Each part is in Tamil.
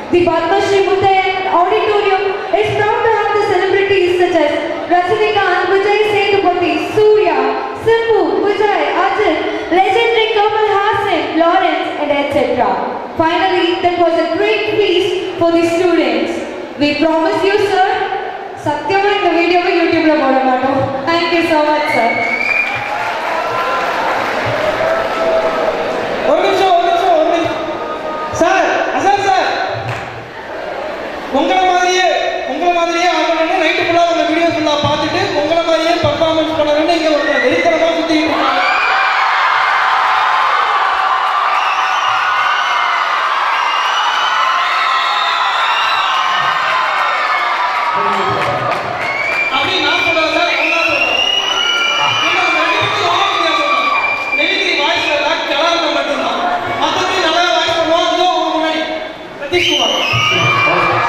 The Padma Shri Muthayan Auditorium is proud to have the celebrities such as Rajinikanth, Vijay Sethupathi, Surya, Simbu, Vijay, Ajit, legendary Kamal Hassan, Lawrence, and etc. Finally, that was a great feast for the students. We promise you, sir, சத்தியமா இந்த வீடியோவை யூடியூப்ல போட மாட்டோம் தேங்க்யூ ஸோ மச் சார் ஒரு நிமிஷம் ஒரு நிமிஷம் ஒரு நிமிஷம் சார் அசார் சார் உங்களை மாதிரியே உங்களை மாதிரியே ஆகணும்னு நைட்டு ஃபுல்லாக உங்கள் வீடியோ ஃபுல்லாக பார்த்துட்டு உங்களை மாதிரியே பர்ஃபார்மன்ஸ் பண்ணணும்னு இங்கே ஒரு வெளித்தரமாக சுற்றிட்டு இருக்காங்க அப்படி நான் சொல்லல சார் அவங்க தான் சொல்றேன் நீங்க அவங்க ரெண்டு பேரும் ஒரே வித்தியாசம் தான். நெகிரி வாய்ஸ்ல எல்லாம் கிளம்ப மட்டும்தான் மற்றபடி நல்லா வாய்ஸ் பண்ணுவோம் இதோ உங்க முன்னாடி பிரதீஷ் குமார்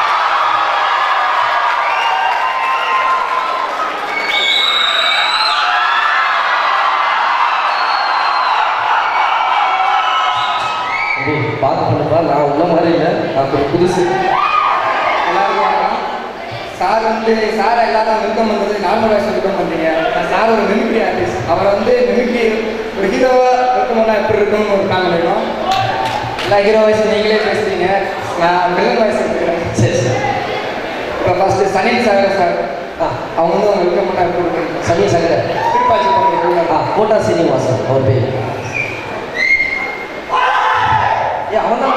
டேய், பார்க்க பண்ணுப்பா நான் உள்ள மாதிரி இல்லை நான் கொஞ்சம் புதுசு எல்லாருக்கும் வணக்கம். சார் வந்து சார் எல்லாரும் வெல்கம் பண்ணுறது நார்மல் வாய்ஸ் வெல்கம் பண்ணுறீங்க நான் சார் ஒரு மிமிக்ரி ஆர்டிஸ்ட் அவரை வந்து மிமிக்ரி ஒரு ஹீரோவா வெல்கம் பண்ணால் எப்படி இருக்கும்னு ஒரு பிளான் பண்ணிருக்கோம் எல்லா ஹீரோ வாய்ஸ் நீங்களே பேசுறீங்க நான் வில்லன் வாய்ஸ் எடுத்துக்கிறேன் சரி சரி இப்போ ஃபஸ்ட்டு சனில் சார் சார் ஆ அவங்க வந்து அவங்க வெல்கம் பண்ணால் எப்படி இருக்கும் சனி சங்கர் திருப்பாச்சி பண்ணுறீங்க ஆ கோட்டா சீனிவாசன் அவர் பேர் ஏ அவன் தான்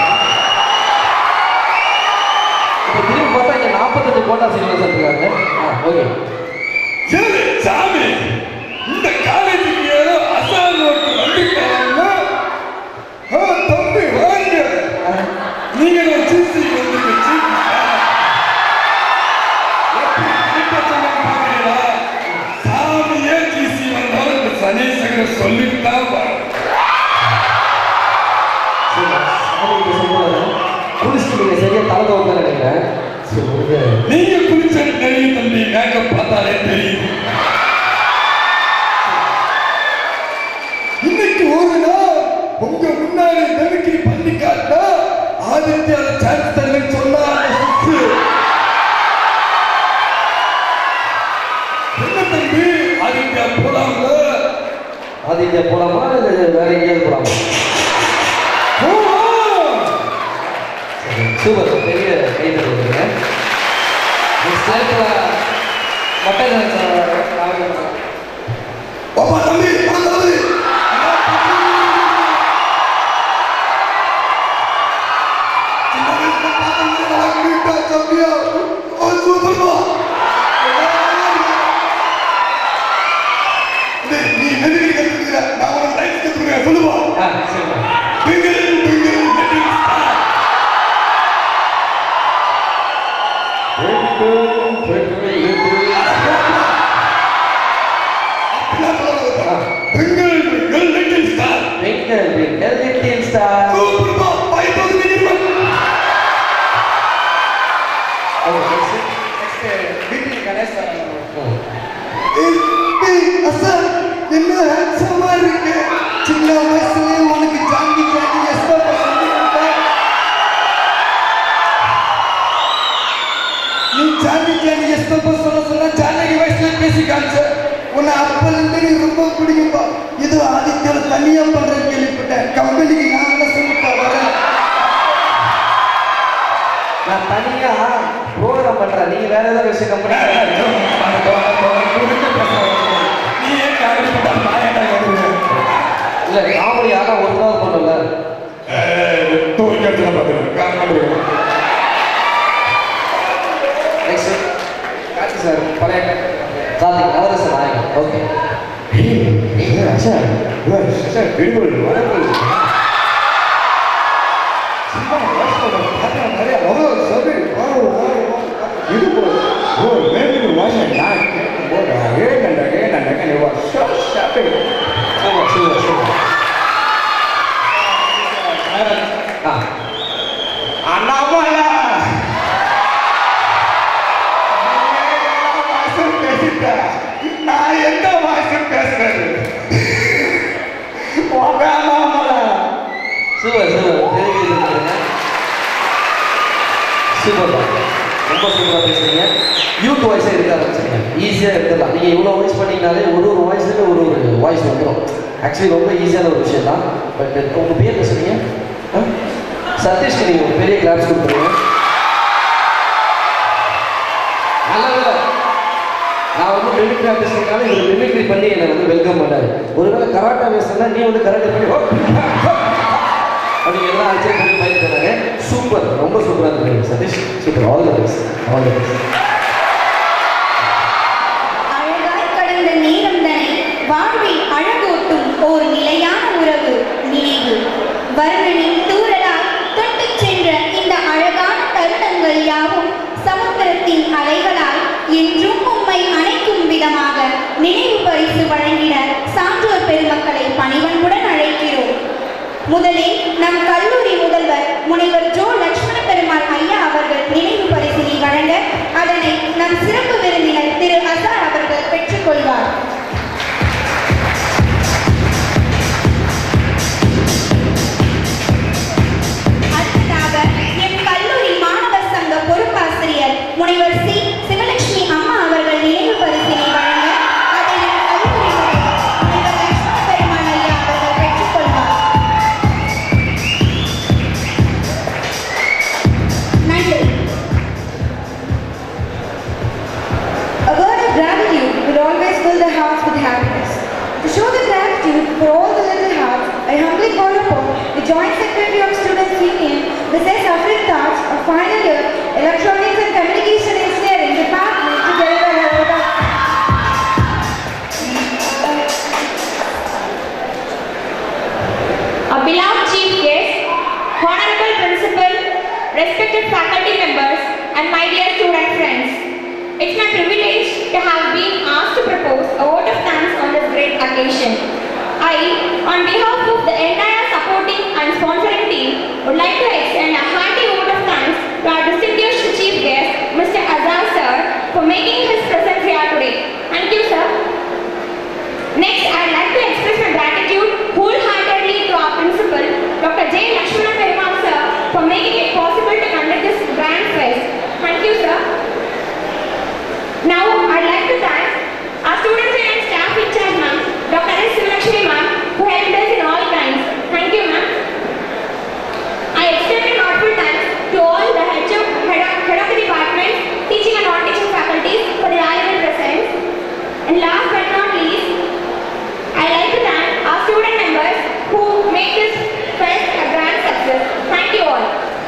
இப்போ திரும்பி பார்த்தா இங்கே நாற்பத்தெட்டு கோட்டா சீனிவாசன் இருக்காங்க ஆ ஓகே சரி சாமி இந்த காலேஜுக்கு ஏதோ அசால் நோட்டு வந்துட்டாங்கன்னா ஆ, தம்பி வாங்க நீங்க நான் சிசி வந்துருச்சு சாமியே சிசி வந்தாலும் இந்த சனீசகரை சொல்லிட்டு தான் வரும் சரி சாமி கிட்ட சொல்லுவாங்க குளிச்சுட்டு நீங்கள் சரியாக தலை தோக்க நினைக்கிறேன் சரி உங்களுக்கு நீங்க குளிச்சது தெரியும் தம்பி மேக்கப் பார்த்தாலே தெரியும் இன்னைக்கு ஒரு நாள் உங்க முன்னாடி நெருக்கி பண்ணி காட்டா ஆதித்யா சான்ஸ் தரேன்னு சொன்னா என்ன தம்பி ஆதித்யா போலாம்ல ஆதித்யா போலாமா இல்லை வேற எங்கேயாவது போலாமா போலாம் சரி சூப்பர் பெரிய கைது கொடுக்குறீங்க நெக்ஸ்ட் லைஃப்பில் மட்டன் பாப்பா தம்பி வாங்க தம்பி சின்ன வயசுல பார்த்தவங்க நான் வீட்டா தம்பியா ஓ சூப்பர்மா டேய், நீ நெருங்கி கத்துக்கிற நான் உனக்கு ரைட் கத்துக்கிறேன் சொல்லுவா ஆ சரிங்க twinkle twinkle little star twinkle twinkle little star Twinkle, twinkle, little star. சூப்பர்மா five thousand Oh, next. Next BB Ganesh sir ம். அசல் என்ன ஹேண்ட்ஸமா இருக்கு சின்ன வயசுலயே உனக்கு ஜாங்கி ஜாங்கி எஸ்பாப்பா சொல்லி கொடுத்தேன் நீ ஜாங்கி ஜாங்கி எஸ்பாப்பா சொல்ல சொன்னா ஜானகி வயசுல பேசி காமிச்ச உன்னை அப்பல இருந்து நீ ரொம்ப பிடிக்கும்பா இது ஆதித்யால தனியா பண்றேன்னு கேள்விப்பட்டேன் கம்பெனிக்கு நான் என்ன சொல்லுப்பா வரேன் நான் தனியா ப்ரோக்ராம் பண்றேன் நீங்க வேற ஏதாவது விஷயம் கம்பெனி இல்ல காமெடி ஆனா ஒரு நாள் பண்ணல நெக்ஸ்ட் காட்சி சார் பழைய கார்த்திக் நவரச நாயகன் ஓகே ஆமா சொல்லுங்க சொல்லுங்க ஆ அண்ணாமலா நான் எந்த வாய்ஸ் பேசுறது சூப்பர் சூப்பர் தெரிவிக்கிறது ரொம்ப சூப்பராக பேசுறீங்க யூத் வாய்ஸே இருக்க ஆரம்பிச்சிருங்க ஈஸியாக எடுத்துடலாம் நீங்கள் இவ்வளோ வாய்ஸ் பண்ணீங்கனாலே ஒரு ஒரு வாய்ஸ்லேருந்து ஒரு ஒரு வாய்ஸ் வந்துடும் ஆக்சுவலி ரொம்ப ஈஸியான ஒரு விஷயம் தான் பட் உங்கள் பேர் என்ன சொன்னீங்க ஆ? சதீஷ்க்கு நீங்கள் ஒரு பெரிய கிளாப்ஸ் கொடுத்துருங்க நல்ல வேலை நான் வந்து மிமிக்ரி ஆர்டிஸ்ட்னால இவர் மிமிக்ரி பண்ணி என்னை வந்து வெல்கம் பண்ணாரு ஒருவேளை கராட்டா பேசுனா நீ வந்து கராட்டே பண்ணி ஹோ, அப்படி எல்லாம் ஆச்சரிய பண்ணி பயிர் பண்ணாங்க சூப்பர் ரொம்ப சூப்பராக இருக்கு Sathish super all the best all the best அழகாய் கடந்த நேரம் தனை வாழ்வில் அழகூட்டும் ஓர் நிலையான உறவு நினைவு வருணனின் தூரலாய் தொட்டுச் சென்ற இந்த அழகான தருணங்கள் யாவும் சமுத்திரத்தின் அலைகளாய் என்றும் உம்மை அணைக்கும் விதமாக நினைவு பரிசு வழங்கிட சான்றோர் பெருமக்களை பணிவன்புடன் அழைக்கிறோம் முதலில் நம் கல்லூரி முதல்வர் முனைவர் ஜோ லட்சுமண பெருமாள் ஐயா அவர்கள் நினைவு பரிசினை வழங்க அதனை நம் சிறப்பு விருந்தினர் திரு அசார் அவர்கள் பெற்றுக்கொள்வார் அடுத்ததாக எம் கல்லூரி மாணவர் சங்க பொறுப்பாசிரியர் முனைவர் சி சிவலட்சுமி அம்மா அவர்கள் நினைவு பரிசினை வழங்க அதை எம் கல்லூரி முதல்வர் முனைவர் லட்சுமண பெருமாள் ஐயா அவர்கள் பெற்றுக்கொள்வார் நன்றி A word of gratitude will always fill the hearts with happiness. To show the gratitude for all the little hearts, I humbly call upon the Joint Secretary of Students Union, Ms. S. Afrin Taj, of final year Electronics and Communication Engineering Department to deliver her product. A beloved chief guest, honorable principal, respected faculty members, and my dear student friends. It's my privilege to have been asked to propose a vote of thanks on this great occasion. I, on behalf of the entire supporting and sponsoring team, would like to extend a hearty vote of thanks to our distinguished chief guest, Mr. Azhar sir, for making his presence here today. Thank you, sir. Next, I'd like to express my gratitude wholeheartedly to our principal, Dr. J. Lakshmana Perumal sir, for making it possible to conduct this grand fest. Thank you, sir. Now, I'd like to thank our students and staff in charge, ma'am, Dr. S. Sivakshmi ma'am, who helped us in all kinds. Thank you, ma'am. I extend my heartfelt thanks to all the head of, head of, head of the department, teaching and non-teaching faculties for their valuable presence. And last but not least, I like to thank our student members who make this fest a grand success. Thank you all.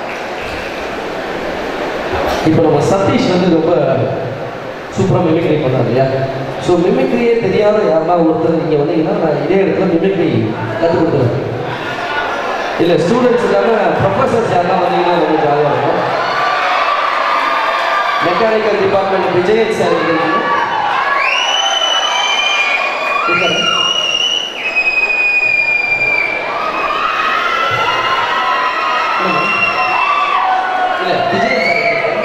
இப்போ நம்ம சதீஷ் வந்து ரொம்ப சூப்பராக மிமிக்ரி பண்ணார் இல்லையா ஸோ மிமிக்ரியே தெரியாத யாருன்னா ஒருத்தர் இங்கே வந்தீங்கன்னா நான் இதே இடத்துல மிமிக்ரி கற்றுக் கொடுத்துருவேன் இல்லை ஸ்டூடெண்ட்ஸ் இல்லாமல் ப்ரொஃபஸர்ஸ் யாருன்னா வந்தீங்கன்னா ரொம்ப ஜாலியாக இருக்கும் மெக்கானிக்கல் டிபார்ட்மெண்ட் விஜயன் சார் இருக்கீங்க இருக்காரா? இல்ல விஜயன் சார் இருக்காரா?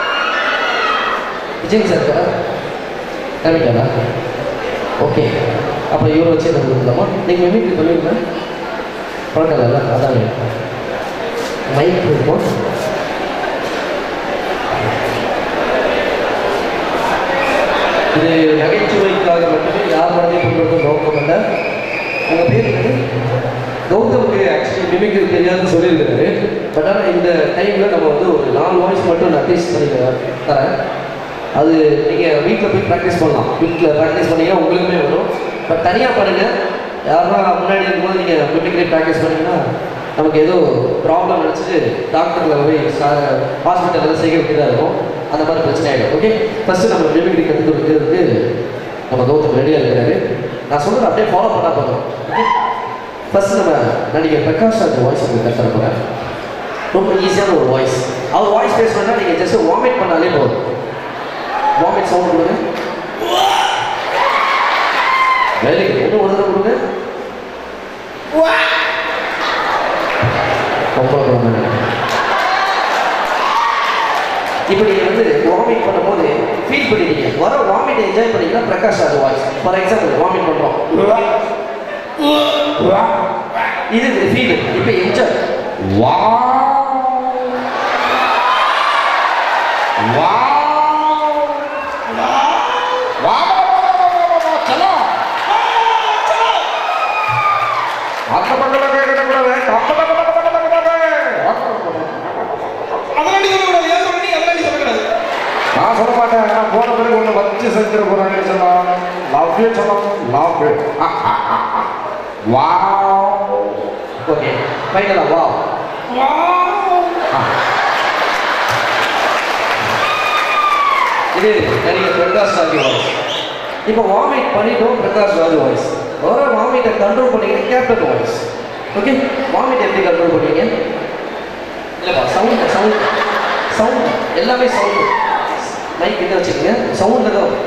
விஜயன் சார் இருக்கா கிளம்பிட்டாரா ஓகே அப்போ இவரை வச்சு என்ன கொடுக்கலாமா நீங்கள் மிமிக்ரி பண்ணுவீங்களா பழக்கம் இல்லை அதான் மைக் இருக்கும் இது நகைச்சுவைக்காக மட்டுமே யார் மனதையும் புண்படுத்தும் நோக்கம் அல்ல உங்கள் பேர் என்னது கௌதமுக்கு ஆக்சுவலி மிமிக்ரி தெரியாதுன்னு சொல்லியிருக்காரு பட் ஆனால் இந்த டைமில் நம்ம வந்து ஒரு நாலு வாய்ஸ் மட்டும் நான் டேஸ்ட் பண்ணி தரேன் அது நீங்கள் வீட்டில் போய் ப்ராக்டிஸ் பண்ணலாம் வீட்டில் ப்ராக்டிஸ் பண்ணீங்கன்னா உங்களுக்குமே வரும் பட் தனியாக பண்ணுங்கள் யாருன்னா முன்னாடி இருக்கும்போது நீங்கள் மிமிக்ரி ப்ராக்டிஸ் பண்ணீங்கன்னா நமக்கு ஏதோ ப்ராப்ளம் நினச்சிட்டு டாக்டரில் போய் ஹாஸ்பிட்டலில் செய்ய வேண்டியதாக இருக்கும் அந்த மாதிரி பிரச்சனை ஆகிடும் ஓகே ஃபஸ்ட்டு நம்ம மிமிக்ரி கற்றுக் கொடுக்கறதுக்கு நம்ம கௌதம் ரெடியாக இருக்கிறாரு நான் சொல்கிறத அப்படியே ஃபாலோ பண்ணா போதும் ஓகே ஃபர்ஸ்ட் நம்ம நடிகர் பிரகாஷ் ராஜ் வாய்ஸ் உங்களுக்கு கற்றுற போகிறேன் ரொம்ப ஈஸியான ஒரு வாய்ஸ் அவர் வாய்ஸ் பேஸ் பண்ணால் நீங்கள் ஜஸ்ட் வாமிட் பண்ணாலே போதும் வாமிட் சவுண்ட் கொடுங்க வெரி குட் இன்னும் ஒரு தடவை கொடுங்க ரொம்ப ரொம்ப நன்றி. இப்போ நீங்கள் வந்து வாமிட் பண்ணும்போது ஃபீல் பண்ணிட்டீங்க வர வாமிட் என்ஜாய் பண்ணீங்கன்னா Prakash Raj voice for example vomit பண்ணுறோம் இது ஃபீல் இப்போ என்ஜாய் வா வா செஞ்சிட போறாங்கன்னு சொன்னா லவ் யூ சொல்லணும் லவ் யூ வாவ் ஓகே ஃபைனலா வா இது நடிகர் பிரகாஷ் ராஜ் வாய்ஸ் இப்போ வாமிட் பண்ணிட்டோம் பிரகாஷ் ராஜ் வாய்ஸ் வர வாமிட்டை கண்ட்ரோல் பண்ணீங்கன்னா கேப்டன் வாய்ஸ் ஓகே வாமிட் எப்படி கண்ட்ரோல் பண்ணீங்க இல்லைப்பா சவுண்ட் சவுண்ட் சவுண்ட் எல்லாமே சவுண்ட் மைக் கிட்ட வச்சுக்கோங்க சவுண்டில் தான்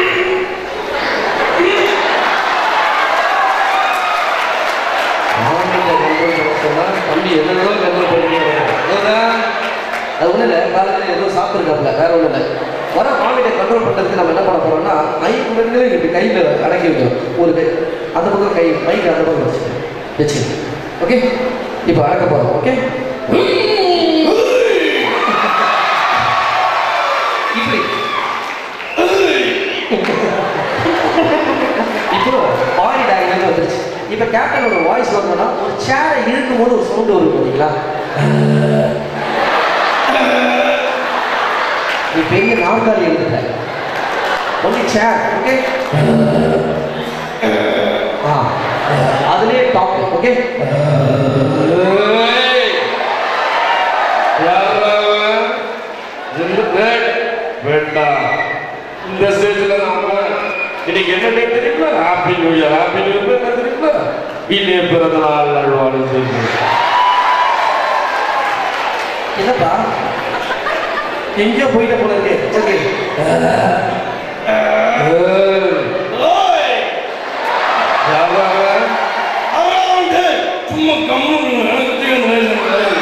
வாமிட்டை கண்ட்ரோல் பண்ண சொன்னால் தம்பி என்னென்னோ கண்ட்ரோல் பண்ணிக்கிறேன் அது ஒன்றும் இல்லை காலையில் ஏதோ சாப்பிட்ருக்காப்புல வேற ஒன்றும் இல்லை வர வாமிட்டை கண்ட்ரோல் பண்ணுறதுக்கு நம்ம என்ன பண்ண போறோம்னா மைக்குள்ளே இப்படி கையில் அடக்கி வைக்கணும் ஒரு கை அந்த பக்கம் கை மைக் அந்த பக்கம் வச்சு வச்சு ஓகே இப்போ அடக்க போகிறோம் ஓகே இப்படி இப்போ பாடி டயக்ராம் வந்துருச்சு இப்போ கேப்டனோட வாய்ஸ் வரணும்னா ஒரு சேரை இழுக்கும் போது ஒரு சவுண்ட் வரும் பார்த்தீங்களா நீ பெரிய நாற்காலி எழுதுல ஒன்லி சேர் ஓகே ஆ அதுலயே டாப் ஓகே வேண்டாம் இந்த ஸ்டேஜ்ல நாம இன்னைக்கு என்ன டேட் தெரியுமா happy new year happy new year என்ன தெரியுமா இனிய பிறந்த நாள் நல்வாழ்வு செய்யுங்க என்னப்பா எங்கேயோ போயிட்ட போல இருக்கு ஓகே சும்மா கம்முன்னு எனக்கு தெரியும்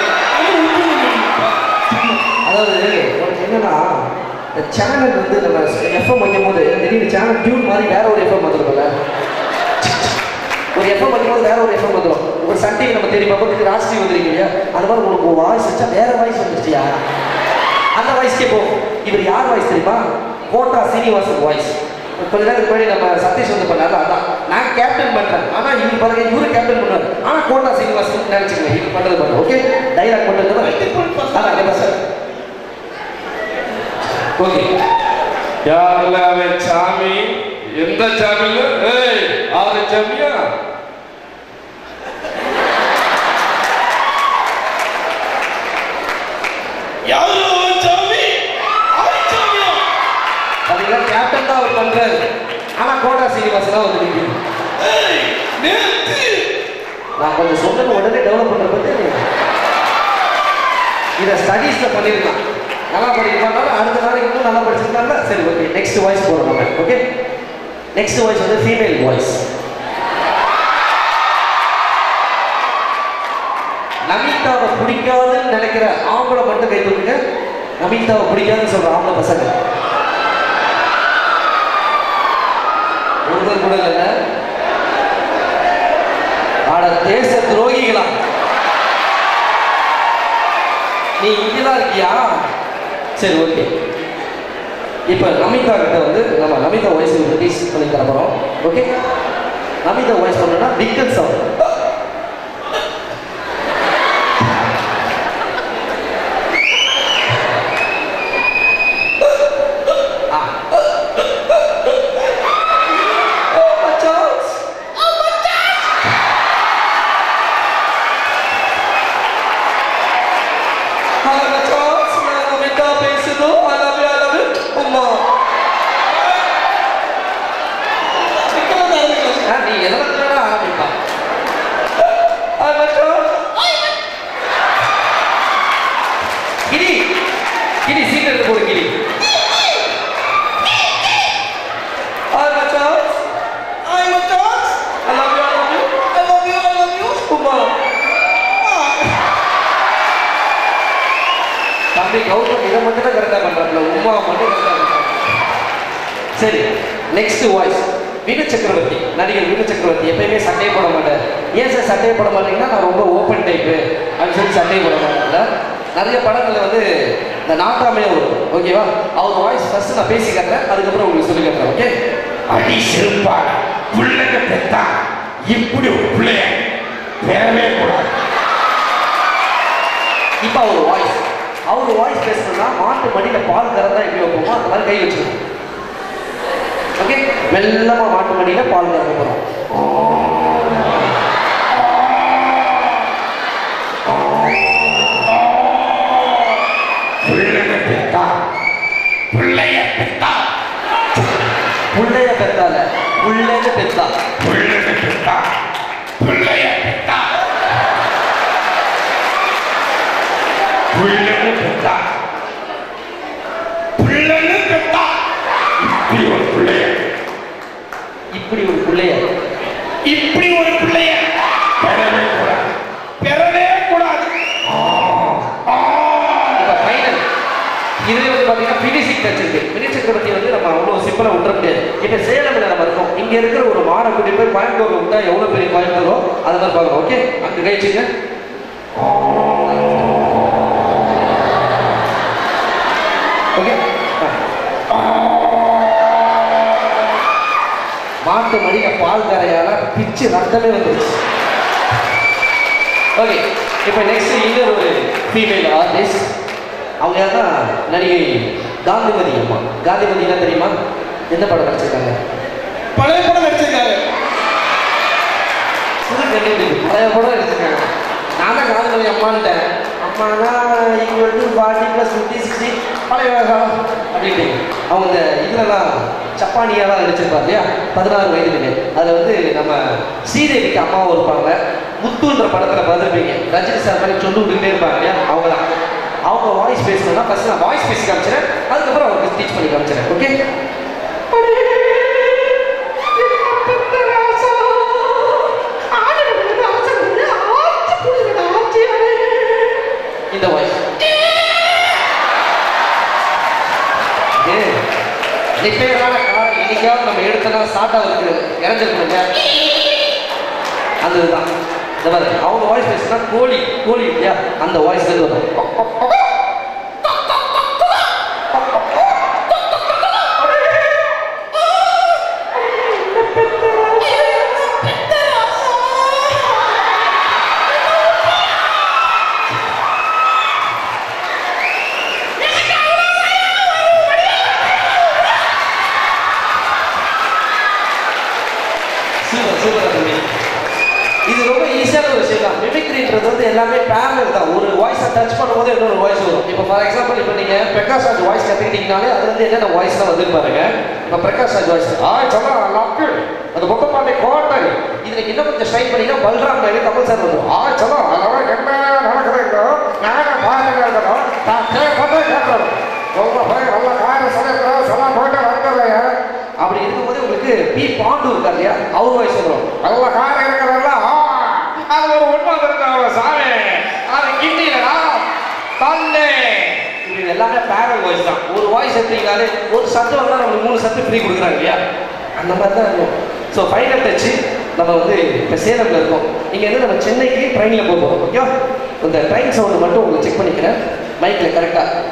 அதாவது உனக்கு என்னன்னா இந்த சேனல் வந்து நம்ம எஃப்எம் வைக்கும் போது திடீர்னு சேனல் டியூன் மாதிரி வேற ஒரு எஃப்எம் வந்துருக்கும்ல ஒரு எஃப்எம் வைக்கும்போது வேற ஒரு எஃப்எம் வந்துடும் ஒரு சண்டே நம்ம தேடி பார்ப்போம் ராஷ்டிரி வந்துருக்கீங்க இல்லையா அந்த மாதிரி உங்களுக்கு ஒரு வாய்ஸ் வச்சா வேற வாய்ஸ் வந்துருச்சியா அந்த வாய்ஸ்க்கே போகும் இவர் யார் வாய்ஸ் தெரியுமா கோட்டா சீனிவாசன் வாய்ஸ் கொஞ்ச நேரத்துக்கு முன்னாடி நம்ம சதீஷ் வந்து பண்ணாரு அதான் நான் கேப்டன் பண்றேன் ஆனா இவர் பாருங்க இவரு கேப்டன் பண்ணுவார் ஆனா கோட்டா சீனிவாசன் நினைச்சுக்கங்க இவர் பண்றது பண்ணுங்க ஓகே டைலாக் பண்ணுறது அதான் கேப்பா சார் ஓகே யாருல அவன் சாமி எந்த சாமியில ஏய் ஆறு சாமியா யாரு அவன் சாமி அவன் சாமியா பாத்தீங்களா கேப்டன் தான் அவர் பண்றாரு ஆனா கோட்டா சீனிவாசன் தான் வந்து நிற்குது ஏய் நேத்து நான் கொஞ்சம் சொன்னது உடனே டெவலப் பண்ற பத்தி இதை ஸ்டடீஸ்ல பண்ணிருக்கலாம் நல்லா படிக்கிறதுனால அடுத்த நாளைக்கு இன்னும் நல்லா படிச்சிருந்தாங்க சரி ஓகே நெக்ஸ்ட் வாய்ஸ் போறோம் நம்ம ஓகே நெக்ஸ்ட் வாய்ஸ் வந்து ஃபீமேல் வாய்ஸ் நமிதாவை பிடிக்காதுன்னு நினைக்கிற ஆம்பளை மட்டும் கை தூக்குங்க நமிதாவை பிடிக்காதுன்னு சொல்ற ஆம்பளை பசங்க ஒருத்தர் கூட இல்லைல்ல ஆட தேச துரோகிகளா நீ இங்கதான் இருக்கியா சரி ஓகே இப்போ நமிதா கிட்ட வந்து நம்ம நமிதா வாய்ஸ் ரிலீஸ் பண்ணி தர போறோம் ஓகே நமிதா வாய்ஸ் பண்ணணும்னா டிக்கன் சவுண்ட் நீ எதனால ஆரம்பிப்பா கிரி கிரி சீட் எடுத்து போடு கிரி Hi, my Charles. Hi, my Charles. I love you, I love you. I love you, I love you. Uma. தம்பி கௌதம் இதை மட்டும் தான் கரெக்டாக பண்ணுறாப்புல உமா மட்டும் கரெக்டாக பண்ணுறாங்க சரி நெக்ஸ்ட் வாய்ஸ் வீண சக்கரவர்த்தி நடிகர் வீண சக்கரவர்த்தி எப்பயுமே சண்டையே போட மாட்டார் ஏன் சார் சண்டையே போட மாட்டீங்கன்னா நான் ரொம்ப ஓப்பன் டைப்பு அப்படின்னு சொல்லி சண்டையே போட மாட்டேன்ல நிறைய படங்களில் வந்து இந்த நாட்டாமே வரும் ஓகேவா அவர் வாய்ஸ் ஃபர்ஸ்ட் நான் பேசி காட்டுறேன் அதுக்கப்புறம் உங்களுக்கு சொல்லி காட்டுறேன் ஓகே அடி செருப்பா பிள்ளைங்க பெத்தா இப்படி ஒரு பிள்ளைய பெறவே கூடாது இப்போ அவர் வாய்ஸ் அவர் வாய்ஸ் பேசணும்னா மாட்டு மடியில் பால் கறந்தா எப்படி வைப்போமோ அந்த மாதிரி கை வச்சுக்கணும் ஓகே மெல்லமா மாட்டு மடியில பால் கறக்க போறோம் புள்ளைய பெத்தால புள்ளைன்னு பெத்தா இப்படி ஒரு புள்ளைய இப்படி ஒரு பிள்ளைய பெறவே கூடாது பெறவே கூடாது இப்ப ஃபைனல் இது வந்து பாத்தீங்கன்னா பினிஷிங் டச் இருக்கு பினிஷ் சக்கரவர்த்தி வந்து நம்ம அவ்வளவு சிம்பிளா விட்டுற முடியாது இப்ப சேலம்ல நம்ம இருக்கோம் இங்க இருக்கிற ஒரு மாடை கூட்டி போய் கோயம்புத்தூர்ல விட்டா எவ்வளவு பெரிய கோயம்புத்தூரோ அதை மாதிரி பார்க்கணும் ஓகே அங்க கழிச்சுங்க ஓகே மாட்டு மடியில பால் கரையால பிச்சு ரத்தமே வந்துருச்சு ஓகே இப்போ நெக்ஸ்ட் இன்னொரு ஒரு ஃபீமேல் ஆர்டிஸ்ட் அவங்க யாருன்னா நடிகை காந்திமதி அம்மா காந்திமதினா தெரியுமா எந்த படம் நடிச்சிருக்காங்க பழைய படம் நடிச்சிருக்காரு புது கண்டுபிடிப்பு பழைய படம் நடிச்சிருக்காங்க நான் தான் காந்திமதி அம்மான்ட்டேன் அம்மானா இவங்க வந்து ஃபார்ட்டி ப்ளஸ் ஃபிஃப்டி சிக்ஸ்டி பழைய காலம் அப்படின்ட்டு அவங்க இந்த இதுலலாம் சப்பானியாலாம் நடிச்சிருப்பாங்க இல்லையா பதினாறு வயதுல அதில் வந்து நம்ம ஸ்ரீதேவிக்கு அம்மாவும் இருப்பாங்க முத்துன்ற படத்தில் பார்த்துருப்பீங்க ரஜினி சார் மாதிரி சொல்லி விட்டுக்கிட்டே இருப்பாங்க இல்லையா அவங்க தான் அவங்க வாய்ஸ் பேசணும்னா ஃபர்ஸ்ட் நான் வாய்ஸ் பேசி காமிச்சிடறேன் அதுக்கப்புறம் அவங்களுக்கு டீச் பண்ணி காமிச்சிடறேன் ஓகே இந்த வாய்ஸ் ரிப்பேரான கார் இன்னைக்காவது நம்ம எடுத்தனா ஸ்டார்ட் ஆகுது இறஞ்சிருக்கணுங்க அந்த இதுதான் இந்த மாதிரி அவங்க வாய்ஸ் பேசுனா கோழி கோழி இல்லையா அந்த வாய்ஸ் தான் வரும் சூப்பர் சூப்பர் தம்பி இது ரொம்ப ஈஸியான ஒரு விஷயம் தான் மிமிக்ரின்றது வந்து எல்லாமே பேரல் தான் ஒரு வாய்ஸை டச் பண்ணும்போது இன்னொரு வாய்ஸ் வரும் இப்போ ஃபார் எக்ஸாம்பிள் இப்போ நீங்கள் பிரகாஷ் ராஜ் வாய்ஸ் கற்றுக்கிட்டீங்கனாலே அது வந்து என்னென்ன வாய்ஸ் தான் வந்து பாருங்க இப்போ பிரகாஷ் ராஜ் வாய்ஸ் ஆ சொன்னா லக்கு அது முத்தப்பாண்டி கோட்டை இதுல இன்னும் கொஞ்சம் ஸ்ட்ரைக் பண்ணிங்கன்னா பல்ராம் நாயுடு கமல் சார் வரும் ஆ சொன்னா அதெல்லாம் என்ன நடக்குதுங்க நாங்கள் பாருங்க இருக்கணும் நான் கேட்கறதே கேட்கணும் ரொம்ப பேர் நல்ல காரியம் சொல்லிருக்கோம் சொல்ல போயிட்டு வந்துடுறேன் அப்படி இருக்கும்போது உங்களுக்கு பி பாண்டு இருக்கார் இல்லையா அவர் வாய்ஸ் வரும் நல்ல காரியம் இருக்கிறதல்ல அது ஒரு உண்மை இருக்காங்க சாமி அது கிண்டிலடா தள்ளே இது எல்லாமே பேரல் வாய்ஸ் தான் ஒரு வாய்ஸ் எடுத்தீங்கனாலே ஒரு சத்தம் வந்தால் நம்மளுக்கு மூணு சத்து ஃப்ரீ கொடுக்குறாங்க இல்லையா அந்த மாதிரி தான் இருக்கும் ஸோ ஃபைனல் டச்சு நம்ம வந்து இப்போ சேலம்ல இருக்கோம் இங்கே வந்து நம்ம சென்னைக்கு ட்ரெயினில் போக போகிறோம் ஓகே இந்த ட்ரெயின் சவுண்டு மட்டும் உங்களுக்கு செக் பண்ணிக்கிறேன் மைக்கில் கரெக்டாக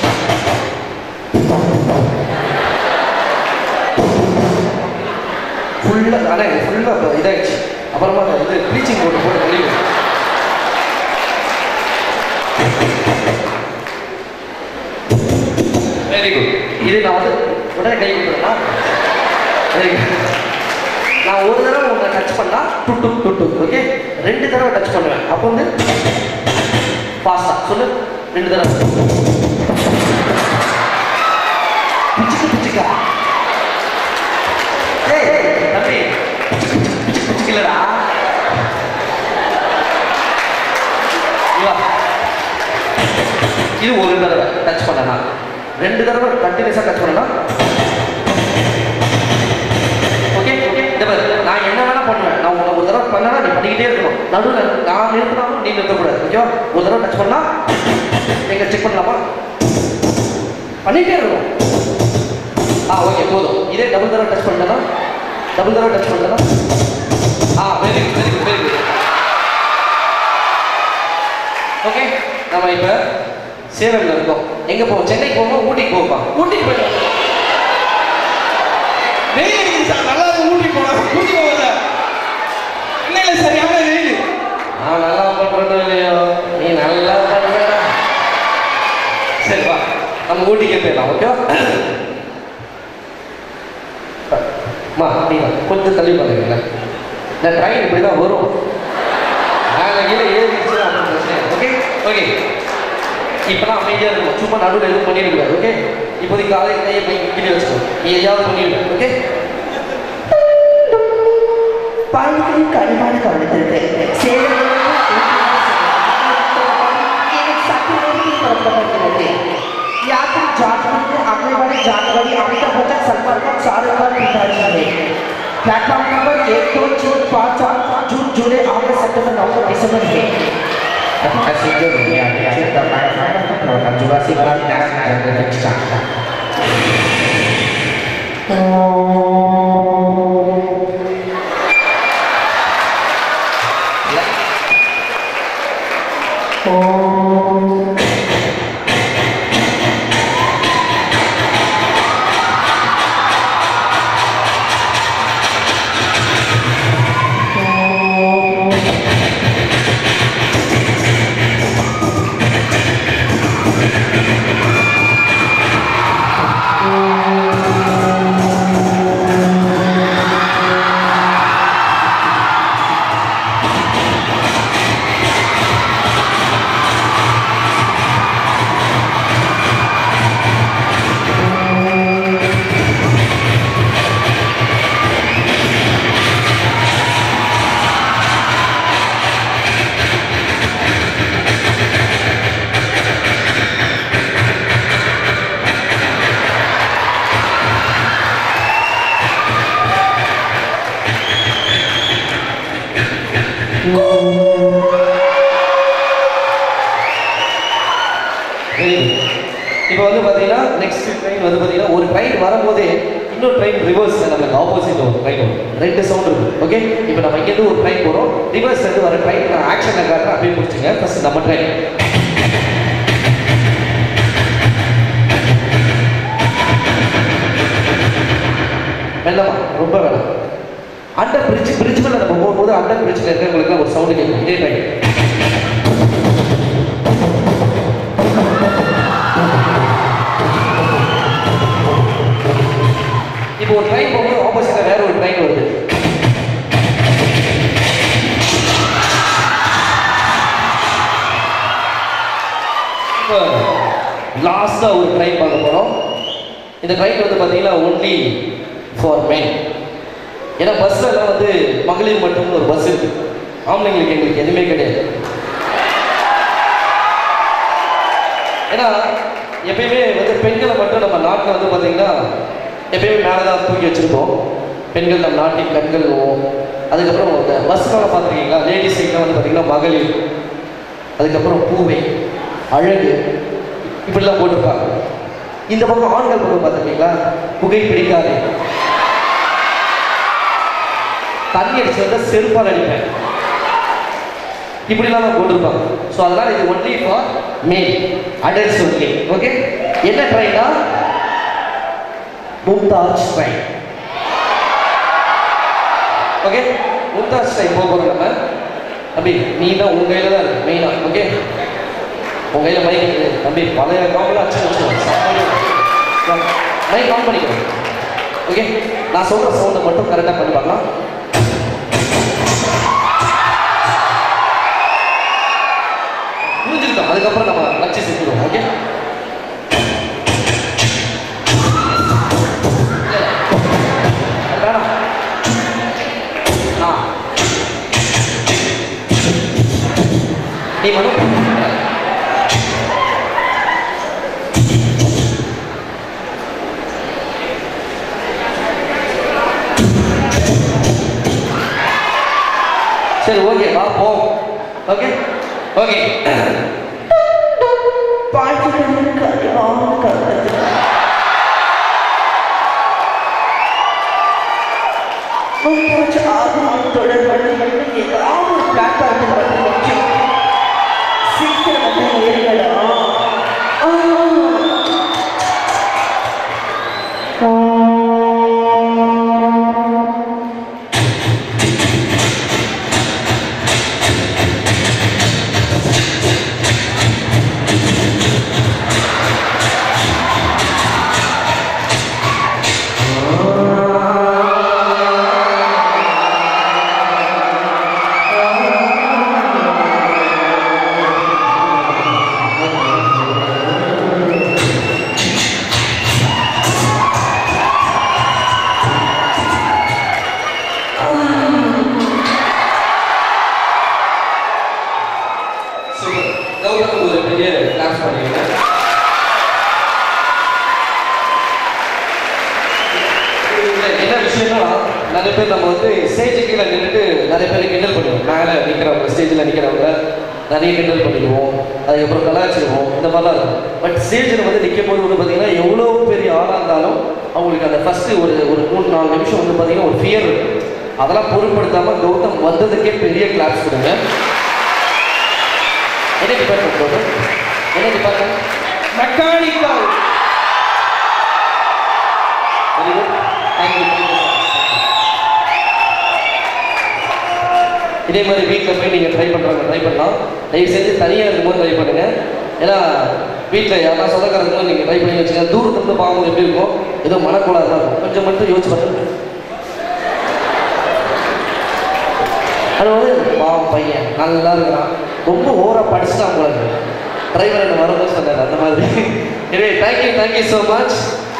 ஃபுல்லாக ஆனால் ஃபுல்லாக இதாகிடுச்சு அப்புறமா நான் இது ப்ளீச்சிங் போட்டு போட்டு வெளியே வெரி குட் இது நான் வந்து உடனே கை கொடுத்துருந்தா வெரி குட் நான் ஒரு தடவை உங்களை டச் பண்ணா டுட்டு டுட்டு ஓகே ரெண்டு தடவை டச் பண்ணுவேன் அப்போ வந்து ஃபாஸ்டா சொல்லு ரெண்டு தடவை பிச்சுக்கு பிச்சுக்கா ஏய் ஏய், தம்பி பிச்சுக்கு பிச்சுக்கு இல்லடா இங்க வா. இது ஒரு தடவை டச் பண்ணனா ரெண்டு தடவை கண்டினியூஸாக டச் பண்ணனா ஓகே ஓகே இந்த பாரு நான் என்ன வேணா பண்ணுவேன் நான் உன்னை ஒரு தடவை பண்ணனா நீ பண்ணிக்கிட்டே இருக்கணும் நடுவில் நான் நிறுத்தினாலும் நீ நிறுத்தக்கூடாது ஓகேவா ஒரு தடவை டச் பண்ணா எங்க செக் பண்ணலாமா பண்ணிட்டே இருக்கணும் ஆ ஓகே போதும் இதே டபுள் தடவை டச் பண்ணனா டபுள் தடவை டச் பண்ணனா ஆ very good very good very good okay நம்ம இப்போ சேலம்ல இருக்கோம் எங்க போவோம் சென்னைக்கு போவோம் ஊட்டிக்கு போவோமா ஊட்டிக்கு போயிடும் வெயில் அடிக்குது சார் நல்லா இருக்கு ஊட்டி போனோம் ஊட்டி போகல இன்னையில சரியான வெயில் நான் நல்லா பண்றதோ இல்லையோ நீ நல்லா பண்ற சரி வா நம்ம ஊட்டிக்கே போயிடலாம் ஓகே அம்மா அப்படியா கொஞ்சம் தள்ளி பாருங்களேன் இந்த ட்ரெயின் இப்படி தான் வரும் மேலே கீழே ஏறிச்சுன்னா அப்புறம் பிரச்சனை ஓகே ஓகே இப்போலாம் அமைதியாக இருக்கும் சும்மா நடுவில் எதுவும் பண்ணிடக்கூடாது ஓகே இப்போதைக்கு காலை கையை போய் கீழே வச்சுக்கோ நீ எதையாவது பண்ணிடுவேன் ஓகே பாய்களின் கனிவான கவனத்திற்கு சேலம் சற்று நேரத்தில் தொடங்கப்படுகிறது यात्री झारखंड में आने वाली जानकारी अमिताभ बच्चन सलमान खान शाहरुख खान पिताजी है प्लेटफॉर्म नंबर एक दो तीन पाँच चार जून जुलाई अगस्त सितंबर नवंबर दिसंबर है पैसेंजर दुनिया के चिंता प्रवर्तन जुरासी क्लास नेशनल जनरल இப்போ வந்து பார்த்தீங்கன்னா நெக்ஸ்ட் ட்ரெயின் வந்து பார்த்தீங்கன்னா ஒரு ட்ரெயின் வரும்போதே இன்னொரு ட்ரெயின் ரிவர்ஸ் நமக்கு ஆப்போசிட் ஒரு ட்ரெயின் வரும் ரெண்டு சவுண்ட் இருக்கு ஓகே இப்போ நம்ம இங்கேருந்து ஒரு ட்ரெயின் போகிறோம் ரிவர்ஸ் இருந்து வர ட்ரெயின் நான் ஆக்ஷனில் காட்டுறேன் அப்படியே பிடிச்சிங்க ஃபர்ஸ்ட் நம்ம ட்ரெயின் மெல்லமா ரொம்ப வேணாம் அண்டர் பிரிட்ஜ் பிரிட்ஜ் மேலே நம்ம போகும்போது அண்டர் பிரிட்ஜில் இருக்கிறவங்களுக்கு ஒரு சவுண்டு கேட்கும் இதே ட்ரெயின் இப்போ ஒரு ட்ரெயின் போகும்போது ஆப்போசிட்ல வேற ஒரு ட்ரெயின் வருது இப்போ லாஸ்ட்டாக ஒரு ட்ரெயின் பார்க்க போகிறோம் இந்த ட்ரெயின் வந்து பார்த்தீங்கன்னா ஒன்லி ஃபார் men ஏன்னா பஸ்ல எல்லாம் வந்து மகளிர் மட்டும் ஒரு பஸ் இருக்கு ஆம்பளைங்களுக்கு எங்களுக்கு எதுவுமே கிடையாது ஏன்னா எப்பயுமே வந்து பெண்களை மட்டும் நம்ம நாட்டில் வந்து பார்த்தீங்கன்னா எப்பயுமே மேலே தான் தூக்கி வச்சுருப்போம் பெண்கள் நம்ம நாட்டின் கண்கள் அதுக்கப்புறம் இந்த பஸ் மேலே பார்த்துருக்கீங்களா லேடிஸ் சைட்லாம் வந்து பார்த்தீங்கன்னா மகளிர் அதுக்கப்புறம் பூவை அழகு இப்படிலாம் போட்டிருப்பாங்க இந்த பக்கம் ஆண்கள் பக்கம் பார்த்துருக்கீங்களா புகை பிடிக்காதே தண்ணி அடிச்சு வந்தால் செருப்பால் அடிப்பேன் இப்படிலாம் தான் போட்டிருப்பாங்க ஸோ அதனால இது only for male adults okay okay என்ன ட்ரெயினா Mumtaz train okay Mumtaz train போக போகிறோம் நம்ம தம்பி நீ தான் உன் கையில் தான் இருக்கு மெயினாக ஓகே உன் கையில் மைக் இருக்குது தம்பி பழைய காமெல்லாம் அச்சு வச்சு மைக் ஆன் பண்ணிக்கிறோம் ஓகே நான் சொல்கிற சவுண்டை மட்டும் கரெக்டாக பண்ணி பார்க்கலாம் புரிஞ்சுக்கிட்டோம் அதுக்கப்புறம் நம்ம லட்சியம் செஞ்சுருவோம் ஓகே வேணாம் ஆ நீ மட்டும் சரி ஓகே வா போ ஓகே ஓகே பாய்ச்சிகளின் கனிவான கவனத்திற்கு முப்பது ஆகும் தொடர்புகள் ஏதாவது ஒரு பிளாட்ஃபார்மில் வந்து நிற்கும் சீக்கிரம் வந்து ஏறுங்களா ஓகே ஒரு பெரிய கிளாஸ் பண்ணிக்கிறேன் இதுல என்ன விஷயம்னா நிறைய பேர் நம்ம வந்து ஸ்டேஜ் கீழே நின்றுட்டு நிறைய பேர் கிண்டல் பண்ணுவோம் மேலே நிற்கிறவங்க ஸ்டேஜில் நிற்கிறவங்க நிறைய கிண்டல் பண்ணிக்குவோம் அதுக்கப்புறம் கலாச்சிருவோம் இந்த மாதிரிலாம் இருக்கும் பட் ஸ்டேஜில் வந்து நிற்கும் போது வந்து பார்த்தீங்கன்னா எவ்வளோ பெரிய ஆளாக இருந்தாலும் அவங்களுக்கு அந்த ஃபஸ்ட்டு ஒரு ஒரு மூணு நாலு நிமிஷம் வந்து பார்த்தீங்கன்னா ஒரு ஃபியர் இருக்கும் அதெல்லாம் பொருட்படுத்தாமல் கௌதம் வந்ததுக்கே பெரிய கிளாப்ஸ் கொடுங்க என்ன டிபார்ட்மெண்ட் கௌதம் என்ன department mechanical very good thank you இதே மாதிரி வீட்டில் போய் நீங்கள் ட்ரை பண்ணுறாங்க ட்ரை பண்ணலாம் தயவு செஞ்சு தனியாக இருக்கும்போது ட்ரை பண்ணுங்க ஏன்னா வீட்டில் யாரா சொந்தக்காரங்களும் நீங்கள் ட்ரை பண்ணி வச்சுங்க தூரத்துலேருந்து பார்க்கும்போது எப்படி இருக்கும் ஏதோ மனக்கோளாறு தான் இருக்கும் கொஞ்சம் மட்டும் யோசிச்சு பண்ணுங்க அது வந்து பாவம் பையன் நல்லா இருக்கிறான் ரொம்ப ஓவராக படிச்சுட்டான் போல டிரைவர் என்ன வரும்போது சொன்னார் அந்த மாதிரி எனவே தேங்க்யூ தேங்க்யூ ஸோ மச்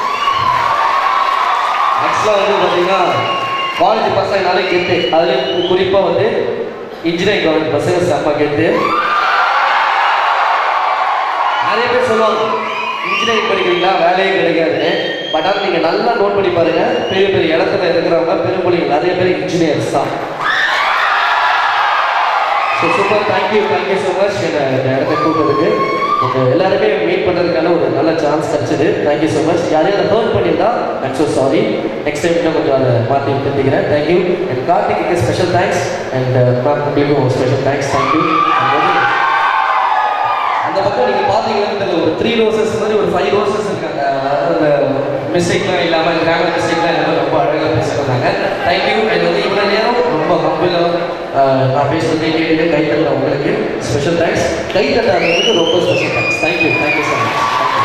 ஆக்சுவலாக வந்து பார்த்தீங்கன்னா காலேஜ் பசங்கனாலே கெத்து அதுலேயும் குறிப்பாக வந்து இன்ஜினியரிங் காலேஜ் பசங்க செம்ம கெத்து நிறைய பேர் சொல்லுவாங்க இன்ஜினியரிங் படிக்கிறீங்களா வேலையே கிடைக்காது பட் ஆனால் நீங்கள் நல்லா நோட் பண்ணி பாருங்க பெரிய பெரிய இடத்துல இருக்கிறவங்க பெரும்புலிங்க நிறைய பேர் இன்ஜினியர்ஸ் தான் so super thank you thank you so much என்னை இந்த இடத்த கூப்பிட்டதுக்கு உங்கள் எல்லாருமே மீட் பண்ணுறதுக்கான ஒரு நல்ல சான்ஸ் கிடச்சிது தேங்க்யூ ஸோ மச் யாரையும் அதை ஹர்ட் பண்ணியிருந்தா I'm so sorry next time இன்னும் கொஞ்சம் அதை மாற்றி தெரிஞ்சுக்கிறேன் தேங்க்யூ அண்ட் கார்த்திக்கு ஸ்பெஷல் தேங்க்ஸ் அண்ட் மேம் உங்களுக்கும் ஸ்பெஷல் தேங்க்ஸ் தேங்க்யூ அந்த பக்கம் நீங்கள் பார்த்தீங்கன்னா தெரியல ஒரு த்ரீ ரோசஸ் மாதிரி ஒரு ஃபைவ் ரோசஸ் இருக்காங்க அதாவது அந்த மிஸ்டேக்லாம் இல்லாமல் கிராமர் மிஸ்டேக்லாம் இல்லாமல் ரொம்ப அழகாக பேசுகிறாங்க தேங்க்யூ அண்ட் வந்து இவ்வளோ நேரம் ரொம்ப ஹம்பிளாக நான் பேசுறதை கேட்டுட்டு கை தட்ட உங்களுக்கு ஸ்பெஷல் தேங்க்ஸ் கை தட்டாதவங்களுக்கு ரொம்ப special thanks thank you thank you so much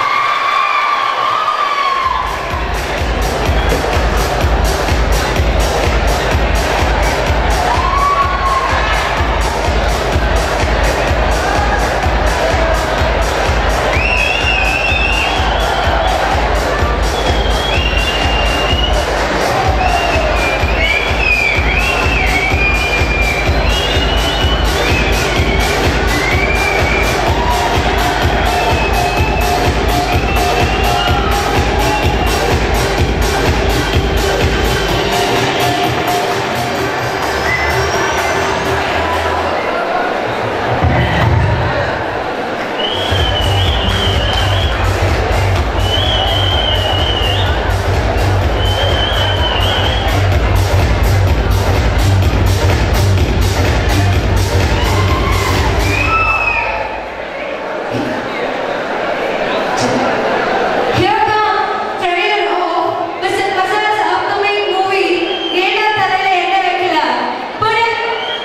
Here comes trailer of Mr. Prasad's upcoming movie, ஏண்டா தலையில எண்ணெய் வைக்கல? Put it.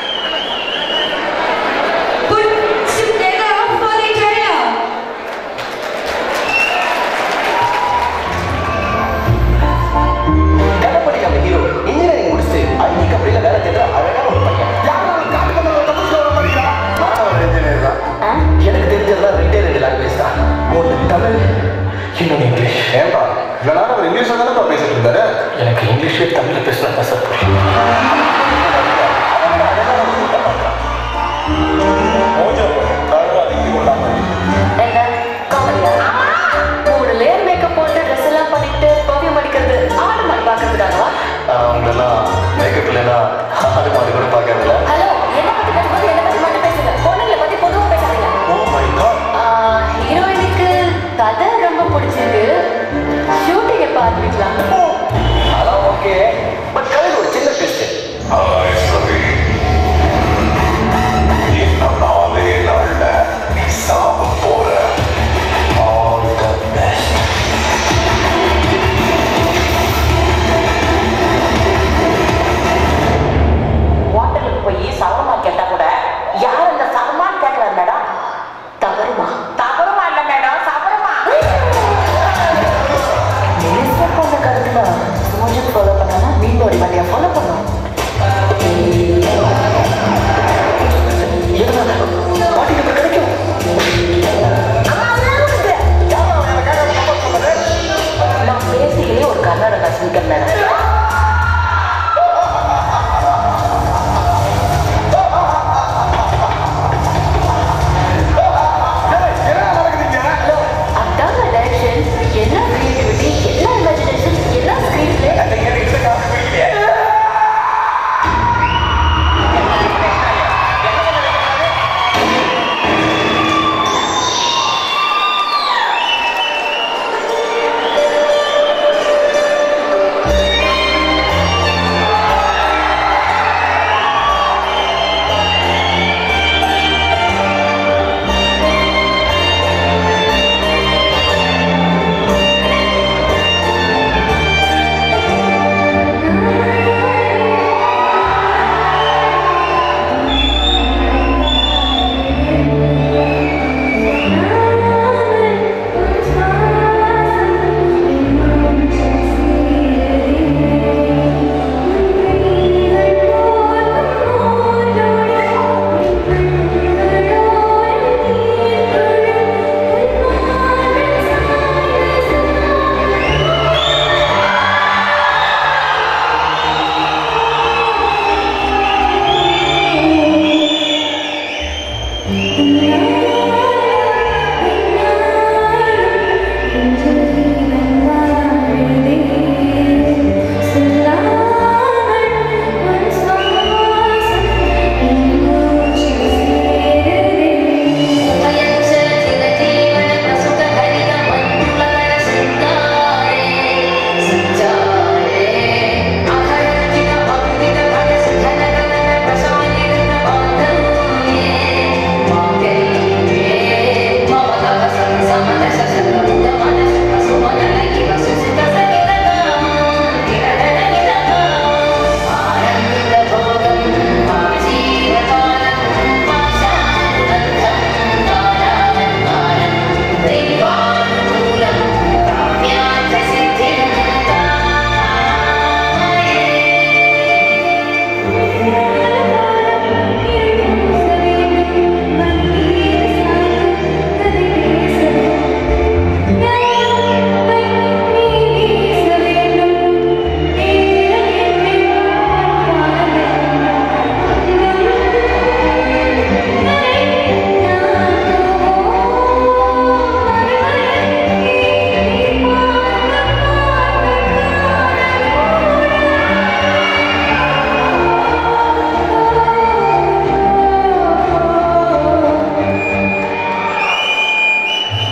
Put trailer off for the trailer. Ganapathi நம்ம ஹீரோ இன்ஜினியரிங் முடிச்சுட்டு ஐடி கம்பெனில வேலை தேடுற அழகான ஒரு பையன் மாணவர் இன்ஜினியர் தான் எனக்கு தெரிஞ்சதெல்லாம் ரெண்டே ரெண்டு லாங்குவேஜ் தான் ஒன்று தமிழ் இன்னொன்று இங்கிலீஷ் ஏன்பா இவ்வளோ அவர் இங்கிலீஷ்ல தானே பேசிட்டு இருந்தாரு எனக்கு இங்கிலீஷ்ல தமிழ்ல பேசினா தான் சார் என்ன காமெடியா உங்களோட லேயர் மேக்கப் போட்டு ட்ரெஸ் எல்லாம் பண்ணிட்டு பர்ஃபியூம் அடிக்கிறது ஆடு மாதிரி பார்க்கறதுக்காகவா அவங்கெல்லாம் மேக்கப் இல்லைன்னா ஆடு மாதிரி கூட பார்க்கறதில்ல ஹலோ என்ன பத்தி பேசும்போது என்ன பத்தி மட்டும் பேசுங்க பொண்ணுங்களை பத்தி பொதுவா பேசாதீங்க ஓ மை காட் ஹீரோயினுக்கு கதை ரொம்ப பிடிச்சிருக்கு ஷூட்டிங் எப்போ ஆரம்பிக்கலாம் அதான் ஓகே பட் கதையில் ஒரு சின்ன ட்விஸ்ட் ஹோட்டலுக்கு போய் சவரமா கேட்டா கூட யார் இந்த சவரமான்னு கேட்கறாரு மேடம் தவறுமா தவறுமா இல்ல மேடம் சவரமா நேசர் பண்ண கருத்துல சூஜன் ஃபாலோ பண்ணாம மீனோடி வழியா ஃபாலோ பண்ணும் நான் பேசிக்கலே ஒரு கர்நாடகா சிங்கர் மேடம் ஏய்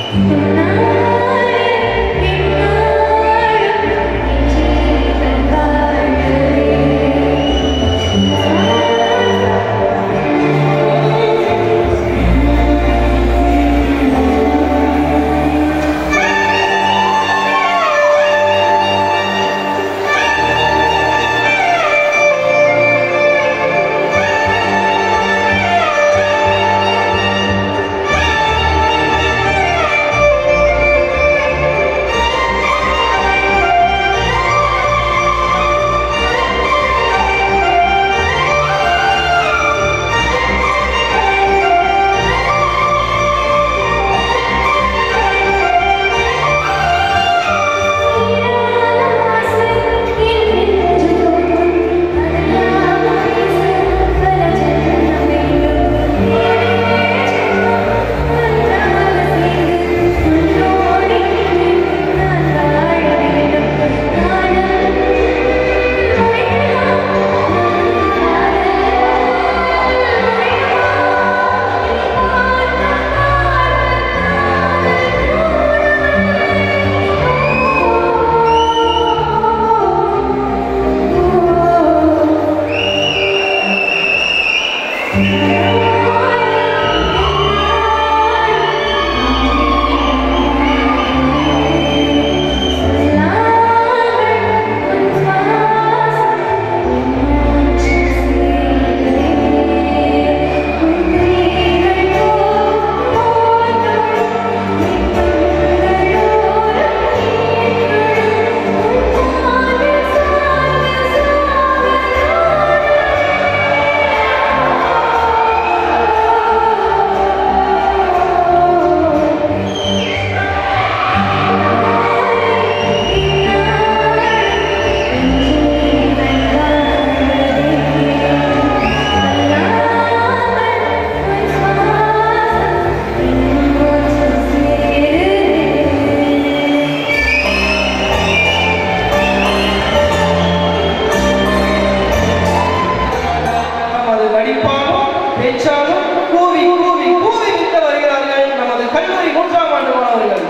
நமது நடிப்பாலும் பேச்சாலும் கூவி கூவி கூவி விட்ட வருகிறார்கள் நமது கல்லூரி மூன்றாம் ஆண்டு மாணவர்கள்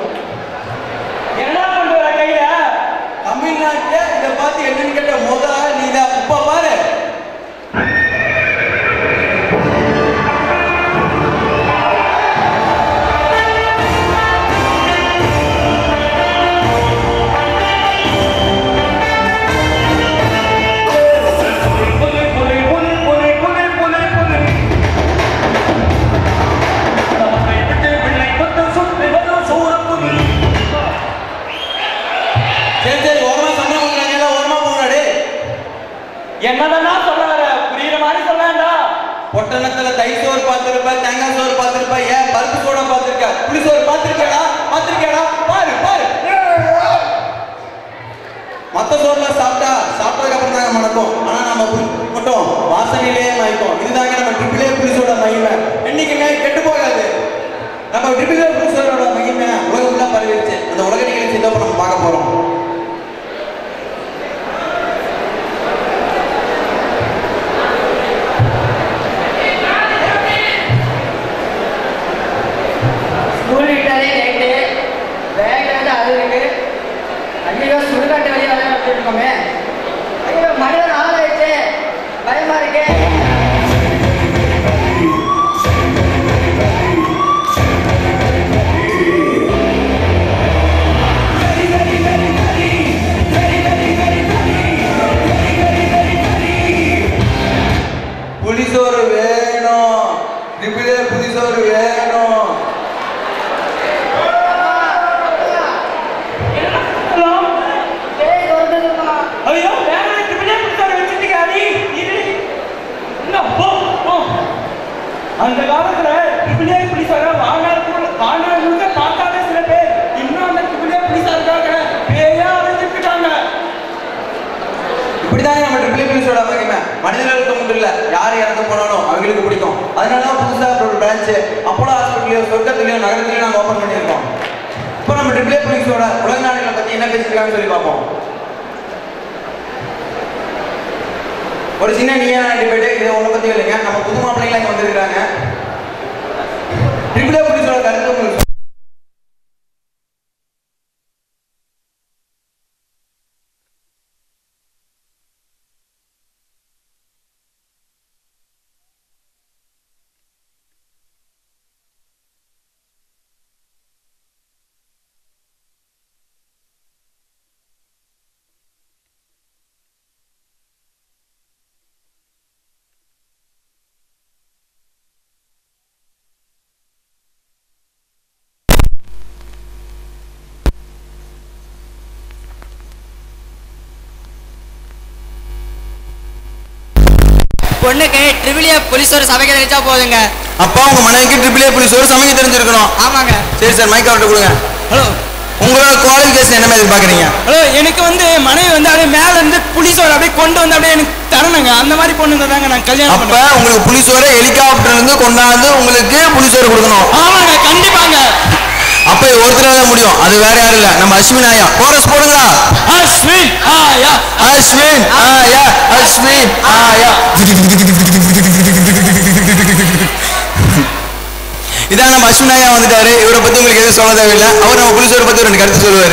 என்ன கொண்டு வர கையில தமிழ்நாட்டுல இதை பார்த்து என்னன்னு கேட்ட முத நீ தான் இப்ப பாரு புலி புலி புலி புலி புலி புலி புலி நம்மை விட்டு பிள்ளை கொண்டு சுற்றி வரும் சூரப்புலி சரி சரி ஓரமா சண்டை பண்றாங்க ஓரமா போறாடே என்னதான் சொல்ல வர புரியுற மாதிரி சொல்லேன்டா பொட்டணத்துல தை சோறு பார்த்திருப்ப தேங்காய் சோறு பார்த்திருப்ப ஏன் பருப்பு சோடா பார்த்திருக்க புளி சோறு பார்த்திருக்கேடா பார்த்திருக்கேடா பாரு பாரு மத்த சோறுலாம் சாப்பிட்டா சாப்பிட்டதுக்கு அப்புறம் தாங்க மணக்கும் ஆனா நம்ம புளி மட்டும் வாசனையிலேயே மயக்கும் இதுதாங்க நம்ம ட்ரிபிள் ஏ புளிசோட மகிமை என்னைக்குமே கெட்டு போகாது நம்ம ட்ரிபிள் ஏ புளிசோரோட மகிமை உலகம் ஃபுல்லா பரவிடுச்சு அந்த உலக நிகழ்ச்சி தான் இப்ப நம்ம பார்க்க போறோம் ஸ்கூல் விட்டாலே லேட்டு பேக்ல வந்து அது இருக்கு ஐயோ சுடுகாட்டு வழியாக வேலை நடத்திருக்கோமே ஐயோ மனிதன் ஆளாயிடுச்சு பயமா இருக்கே புளிசோறு வேணும் ட்ரிபிள் ஏ புளிசோறு வேணும் பேய் வருதுமா ஐயோ வேற இப்படியே புத்தரை வச்சுட்டீங்க அடி இரு இன்னும் போ போ அந்த காலத்துல இப்படியே இப்படி சொல்ற வாழ்நாள் கூட வாழ்நாள் முழுக்க பார்க்காத சில பேர் இன்னும் அந்த இப்படியே இப்படி சொல்றாங்க பேயா அழைஞ்சுக்கிட்டாங்க இப்படிதாங்க நம்ம ட்ரிபிள் ஏ புளிசோட மகிமை மனிதர்களுக்கு மட்டும் இல்ல யார் இறந்து போனாலும் அவங்களுக்கு பிடிக்கும் அதனால தான் புதுசா ஒரு பிரான்ச் அப்போலோ ஹாஸ்பிட்டலையோ சொர்க்கத்திலையோ நகரத்திலையோ நாங்க ஓபன் பண்ணியிருக்கோம் இப்போ நம்ம ட்ரிபிள் ஏ புளிசோட உலக நாடுகளை பத்தி என்ன பேசியிருக்காங்கன்னு சொல்லி பார்ப்போம் ஒரு சின்ன நீயா டிபேட் இது ஒன்றை பத்தி இல்லைங்க நம்ம புது மாப்பிள்ளைங்க இங்க வந்திருக்காங்க ட்ரிபிள் ஏ புலிஸோட கருத்து உங்களுக்கு என் பொண்ணுக்கு ட்ரிபிள் ஏ போலீஸோட சமைக்க தெரிஞ்சா போதுங்க அப்பா உங்க மனைவிக்கு ட்ரிபிள் ஏ போலீஸ் ஒரு சமைக்க தெரிஞ்சிருக்கணும் ஆமாங்க சரி சார் மைக் அவர்கிட்ட கொடுங்க ஹலோ உங்களோட குவாலிஃபிகேஷன் என்ன மாதிரி எதிர்பார்க்குறீங்க ஹலோ எனக்கு வந்து மனைவி வந்து அப்படியே மேல இருந்து புலிசோட அப்படியே கொண்டு வந்து அப்படியே எனக்கு தரணுங்க அந்த மாதிரி பொண்ணு தாங்க நான் கல்யாணம் அப்ப பண்ணுவேன் உங்களுக்கு புலிசோர ஹெலிகாப்டர்ல இருந்து கொண்டாந்து உங்களுக்கு புலிசோறு கொடுக்கணும் ஆமாங்க கண்டிப்பாங்க அப்ப இது ஒருத்தரால தான் முடியும் அது வேற யாரும் இல்ல நம்ம அஸ்வின் ஆயா கோரஸ் போடுங்களா அஸ்வின் ஆயா அஸ்வின் ஆயா அஸ்வின் ஆயா இதான் நம்ம அஸ்வின் ஆயா வந்துட்டாரு இவரை பத்தி உங்களுக்கு எதுவும் சொல்ல தேவையில்லை அவர் நம்ம புலிசோரை பத்தி ரெண்டு கருத்து சொல்லுவாரு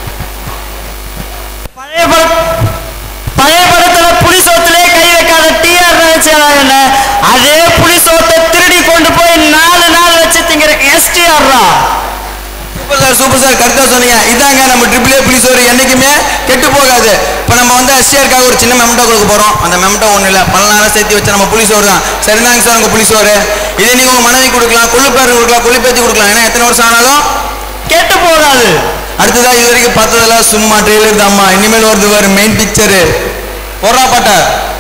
பழைய படம் பழைய படத்துல புலிசோத்திலே கை வைக்காத டிஆர் நினைச்சாங்க அதே புலிசோத்தை திருடி கொண்டு போய் நாலு நாள் வச்சு திங்கிற STR super sir super sir கரெக்டாக சொன்னீங்க இதாங்க நம்ம ட்ரிபிள் ஏ புலிசோறு என்றைக்குமே கெட்டு போகாது இப்போ நம்ம வந்து எஸ்டிஆருக்காக ஒரு சின்ன மெமட்டோ கொடுக்க போகிறோம் அந்த மெமட்டோ ஒன்றும் இல்லை பல நேரம் சேர்த்து வச்ச நம்ம புலிசோறு தான் சரிதாங்க சார் உங்கள் புலிசோறு இதே நீங்கள் உங்கள் மனைவி கொடுக்கலாம் கொள்ளுப்பேர் கொடுக்கலாம் கொள்ளுப்பேத்தி கொடுக்கலாம் ஏன்னா எத்தனை வருஷம் ஆனாலும் கெட்டு போகாது அடுத்ததா இது வரைக்கும் பார்த்ததெல்லாம் சும்மா ட்ரெய்லர் தாம்மா இனிமேல் வருது வர மெயின் பிக்சரு போடுறா பாட்டா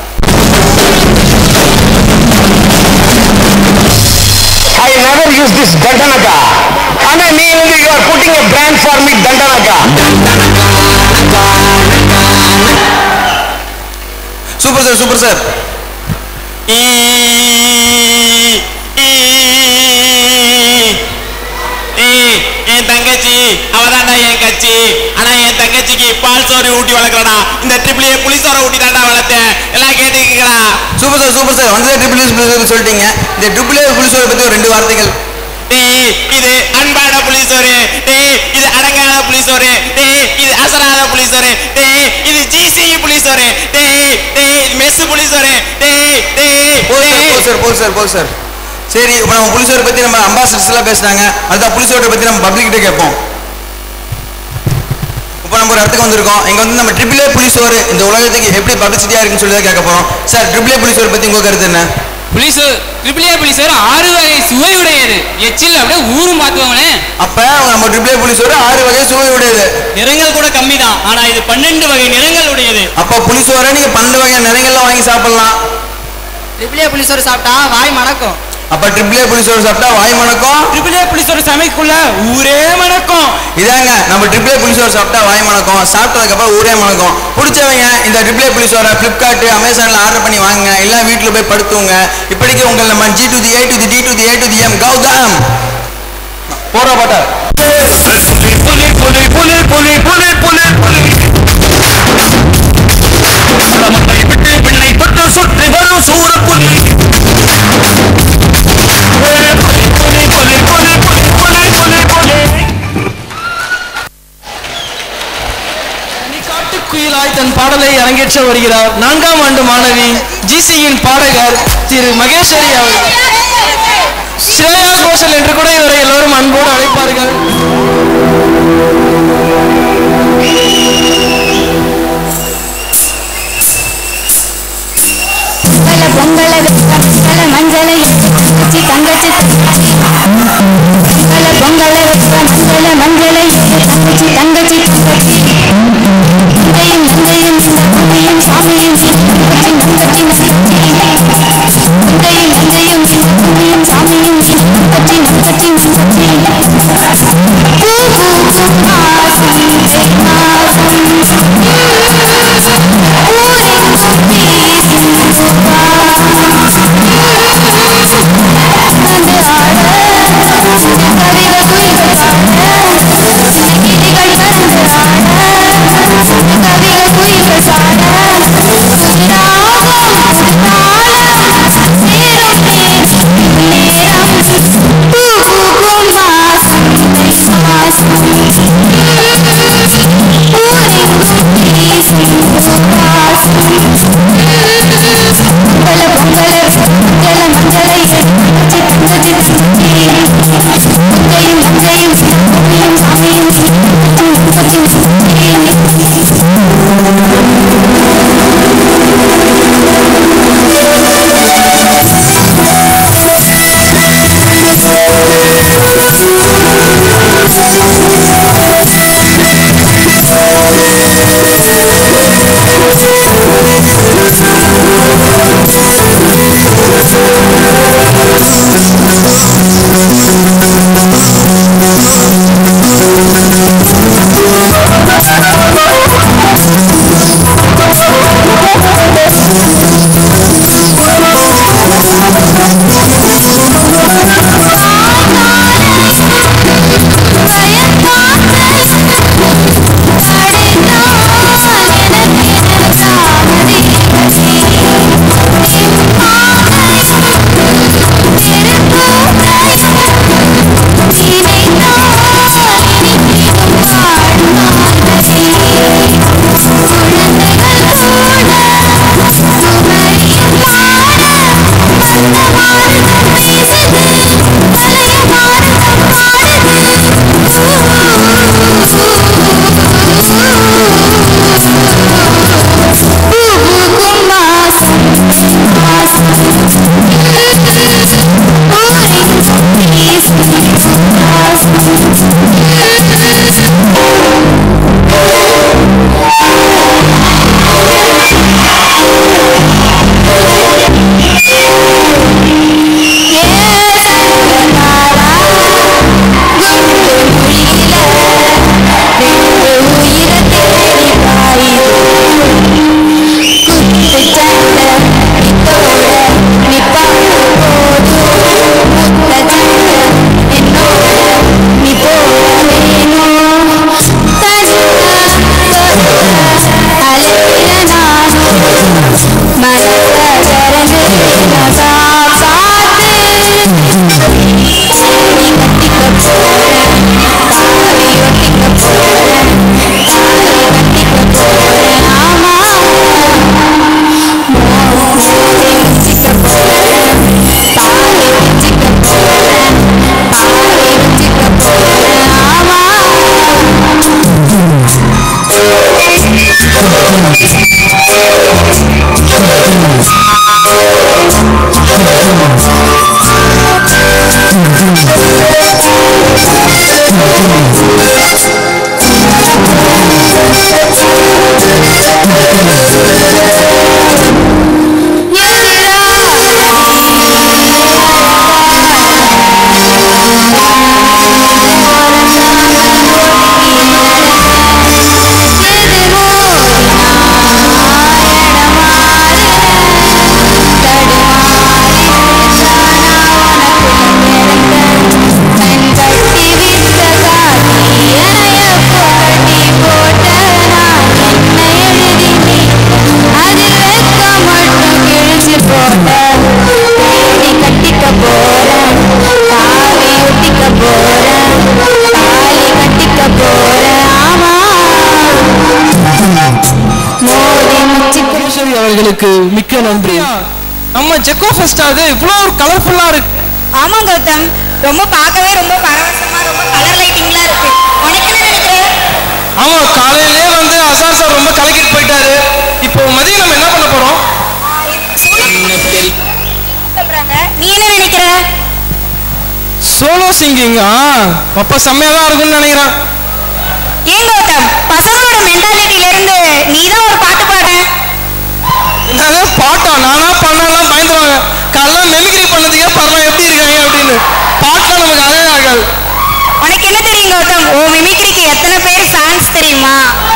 I never use this Dandanaka. ஆனா நீ வந்து you are putting a brand for me Dandanaka. Super sir super sir என் தங்கச்சி அவதான்டா என் கட்சி ஆனா என் தங்கச்சிக்கு பால் சோறு ஊட்டி வளர்க்கறடா இந்த ட்ரிபிள் ஏ புளிசோரை ஊட்டி தாண்டா வளர்த்தேன் எல்லாம் கேட்டுக்கீங்களா சூப்பர் சார் சூப்பர் சார் வந்து ட்ரிபிள் ஏ புலிசோறு சொல்லிட்டீங்க இந்த ட்ரிபிள் ஏ புலிசோரை பற்றி ஒரு ரெண்டு வார்த்தைகள் டேய் இது அன்பான புளிசோறு டேய் இது அடங்காத புளிசோறு டேய் இது அசராத புளிசோறு டேய் இது ஜிசி புளிசோறு டேய் டேய் இது மெஸ் புளிசோறு டேய் டேய் போதும் சார் டேய். போதும் சார் போதும் சார் போதும் சார் சரி இப்போ நம்ம புலிசோரை பற்றி நம்ம அம்பாசிடர்ஸ் எல்லாம் பேசுனாங்க அதுதான் புலிசோரை பற்றி நம்ம பப்ளிக் கிட்ட கேட்போம் இப்போ நம்ம ஒரு இடத்துக்கு வந்திருக்கோம் இங்க வந்து நம்ம ட்ரிபிள் ஏ புலிசோறு இந்த உலகத்துக்கு எப்படி பப்ளிசிட்டியா இருக்குன்னு சொல்லி தான் கேட்க போறோம் சார் ட்ரிபிள் ஏ புலிசோரை பத்தி உங்க கருத்து என்ன புளிசோர் ட்ரிபிள் ஏ புளிசோர் ஆறு வகை சுவையுடையது எச்சில் அப்படியே ஊரும் பார்த்துக்கோங்களேன் அப்ப நம்ம ட்ரிபிள் ஏ புலிசோறு ஆறு வகை சுவை உடையது நிறங்கள் கூட கம்மி தான் ஆனா இது பன்னெண்டு வகை நிறங்கள் உடையது அப்ப புலிசோரை நீங்க பன்னெண்டு வகை நிறைகள்லாம் வாங்கி சாப்பிடலாம் ட்ரிபிள் ஏ புலிசோறு சாப்பிட்டா வாய் மணக்கும் அப்ப ட்ரிபிள் ஏ புலிசோறு சாப்பிட்டா வாய் மணக்கும் ட்ரிபிள் ஏ புலிசோறு சமைக்குள்ள ஊரே மணக்கும் இதாங்க நம்ம ட்ரிபிள் ஏ புலிசோறு சாப்பிட்டா வாய் மணக்கும் சாப்பிட்டதுக்கு அப்புறம் ஊரே மணக்கும் பிடிச்சவங்க இந்த ட்ரிபிள் ஏ புலிசோரை பிளிப்கார்ட் அமேசான்ல ஆர்டர் பண்ணி வாங்குங்க இல்ல வீட்டுல போய் படுத்துங்க இப்படிக்கு உங்கள் நம்ம G to the A to the D to the A to the M Gautham போற பாட்டா புலி புலி புலி புலி புலி புலி புலி மண்ணை விட்டு பெண்ணை தொட்டு சுற்றி வரும் சூர புலி புலி புலி புலி புலி புலி புலி புலி புலி காட்டுக்குயிலாய் தன் பாடலை அரங்கேற்ற வருகிறார் நான்காம் ஆண்டு மாணவி ஜிசியின் பாடகர் திரு மகேஸ்வரி அவர்கள் ஸ்ரேயா கோஷல் என்று கூட இவரை எல்லோரும் அன்போடு அழைப்பார்கள் பொங்கல பொங்கல வெப்ப மஞ்சள தங்கச்சி தங்கச்சி பொங்கல பொங்கல வெப்ப மஞ்சள மஞ்சள தங்கச்சி தங்கச்சி தங்கச்சி நங்கையும் நங்கையும் நங்கையும் சாமியும் தங்கச்சி தங்கச்சி நங்கையும் நங்கையும் நங்கையும் சாமியும் தங்கச்சி தங்கச்சி தங்கச்சி உங்களுக்கு மிக்க நன்றி நம்ம ஜெக்கோ ஃபெஸ்ட் அது இவ்வளோ ஒரு கலர்ஃபுல்லா இருக்கு ஆமா கௌதம் ரொம்ப பார்க்கவே ரொம்ப பரவசமா ரொம்ப கலர் லைட்டிங்லாம் இருக்கு உனக்கு என்ன நினைக்கிற ஆமா காலையிலே வந்து அசார் சார் ரொம்ப கலக்கிட்டு போயிட்டாரு இப்போ மதியம் நம்ம என்ன பண்ண போறோம் சொல்றாங்க நீ என்ன நினைக்கிற சோலோ சிங்கிங் ஆ அப்ப செம்மையா தான் இருக்கும்னு நினைக்கிறேன் ஏன் கௌதம் பசங்களோட மென்டாலிட்டில இருந்து நீ தான் ஒரு பாட்டு பாட என்னது பாட்டா நானா பண்ணலாம் பயந்துருவாங்க காலைல மெமிக்ரி பண்ணதுக்கே பரவாயில்ல எப்படி இருக்காங்க அப்படின்னு பாட்டுலாம் நமக்கு அழகே ஆகாது உனக்கு என்ன தெரியும் கௌதம் ஓ மிமிக்ரிக்கு எத்தனை பேர் ஃபேன்ஸ் தெரியுமா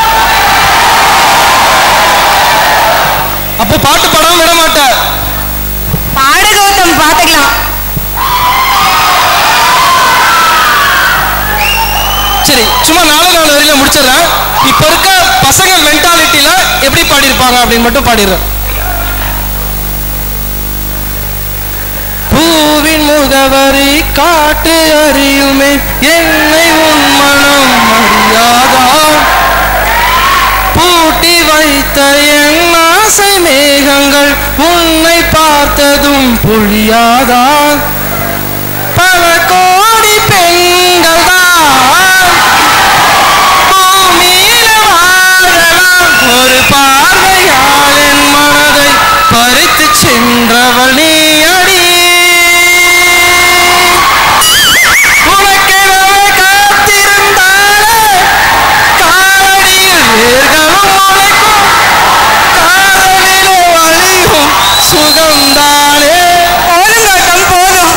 அப்போ பாட்டு பாடாம விட மாட்டேன் பாடு கௌதம் பாத்துக்கலாம் சரி சும்மா நாலு நாலு வரையில முடிச்சிடுறேன் இப்போ இருக்க பசங்க மென்டாலிட்டியில எப்படி பாடியிருப்பாங்க அப்படின்னு மட்டும் பாடிடுறேன் பூவின் முகவரி காட்டு அறியுமே என்னை உன் மனம் அறியாதா பூட்டி வைத்த என் ஆசை மேகங்கள் உன்னை பார்த்ததும் பொழியாதா பல கோடி பெண்கள் தான் பூமியில வாழலாம் ஒரு பார்வையால் என் மனதை பறித்து சென்றவள் நீ அடி உனக்கெனவே காத்திருந்தாலே காலடியில் வேர்களும் முளைக்கும் காதலிலே வழியும் சுகம்தானே போதும் கட்டம் போதும்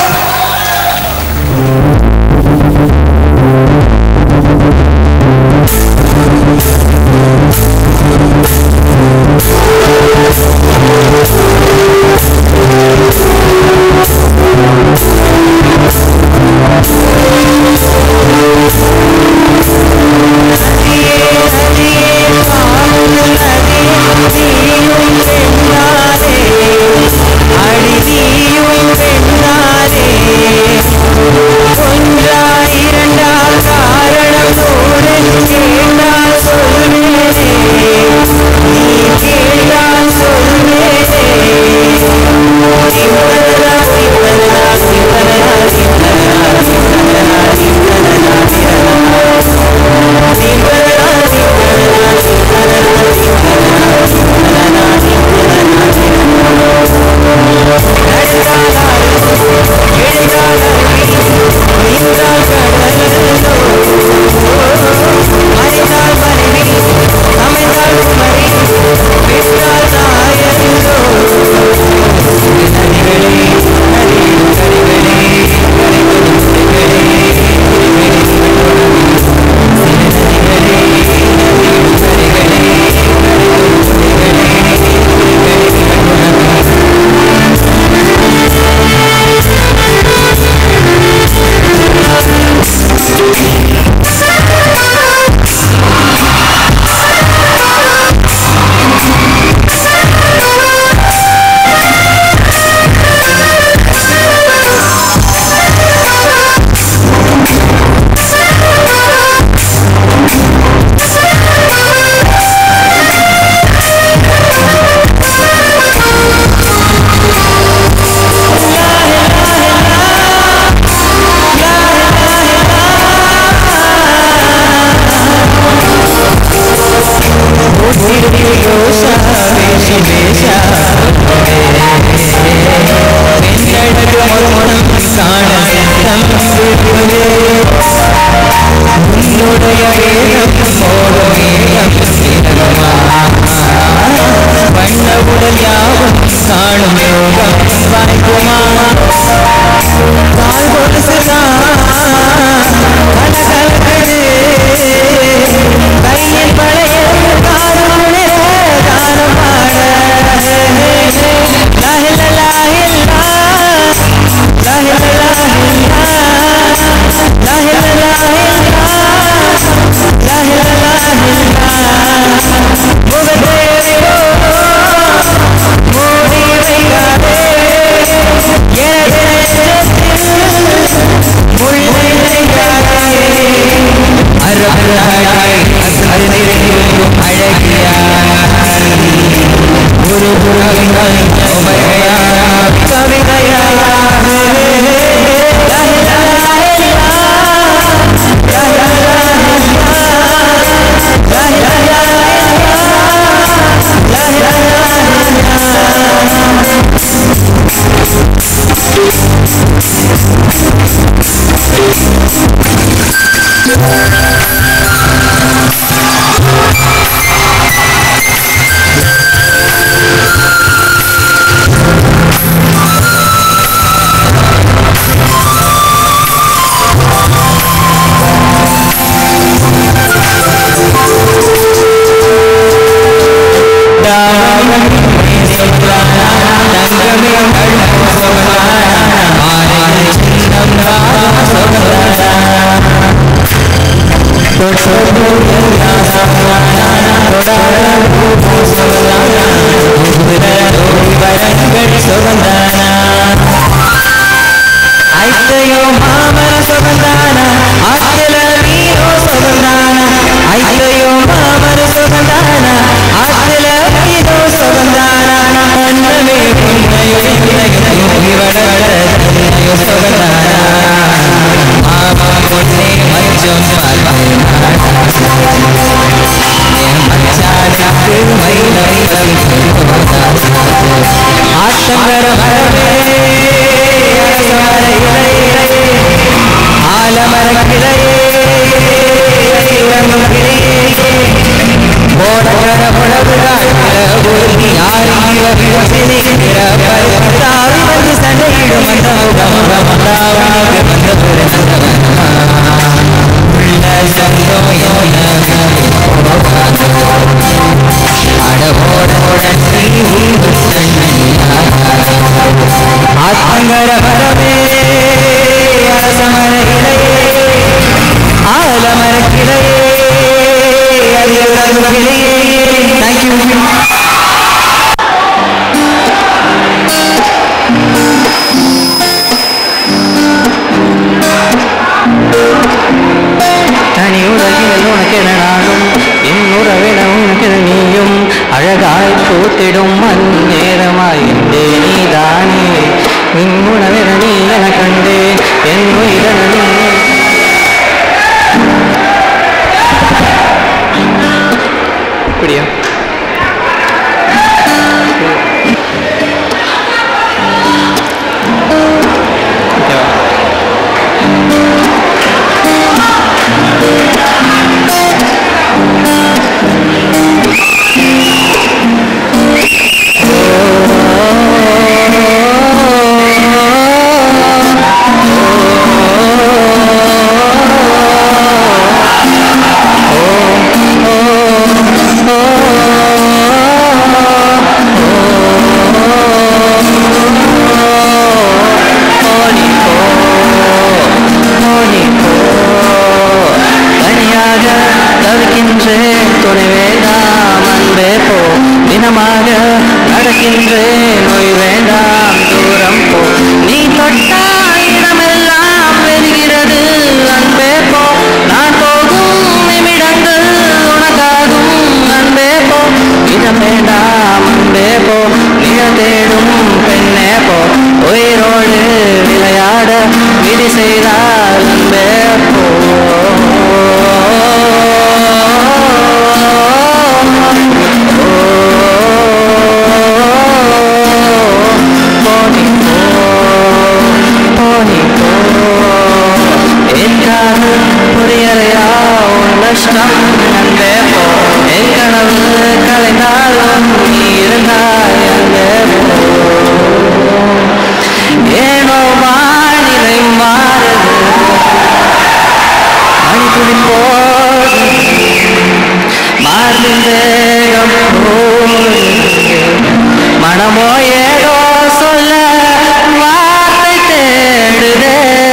அழகியா ஒரு புறம் ஐத்தையோ மாமர சுகந்தான ஆத்தில மீனோ சுகந்தான ஐத்தையோ மாமர சுகந்தான ஆத்தில மீனோ சுகந்தான அன்னமே புன்னையோ இவடகடனையோ சுகந்தான மாமா பொன்னே மச்சம் மச்சானுக்கு மயிலை ஆத்தங்கர மரமே ஆலமர கிளையே இறங்கும் கிளையே போடகர புலவுகள் ஊர்தி ஆறிய விமசினிக்கிற பருத்தாவி வந்து சண்டையிடும் அந்த முகம் மந்தாவாக வந்த உள்ள சந்தம் ஆத்தங்கர மரமே அரசமர இலையே ஆலமர கிளையே அறிவுறங்கு கிளையே தேங்க்யூ தனி உலகில் உனக்கென நானும் இன்னுறவிட உனக்கென நீயும் அழகாய் பூத்திடும் மண் நேரமாய் என்றே நீதானே நின் உணவென நீ என கண்டே என் உயிரென நீ இப்படியா தனியாக தவிக்கின்றேன் துணை வேண்டாம் அன்பே போ தினமாக நடக்கின்றேன் நோய் வேண்டாம் தூரம் போ நீ தொட்டால் இடமெல்லாம் வெறுகிறது அன்பே போ நான் போகும் நிமிடங்கள் உனக்காகும் அன்பே போ இடம் வேண்டாம் அன்பே போ நிழ தேடும் பெண்ணே போ உயிரோடு விளையாட விதி செய்தால் அன்பே போ புரியலையா உன் நஷ்டம் அன்பே போ என் கனவு கலைந்தாலும் நீ இருந்தாய் அன்பே போ ஏனோ வானிலை மாறுது மணித்துளி போது மார்பின் வேகம் போது மனமோ ஏதோ சொல்ல வார்த்தை தேடுதே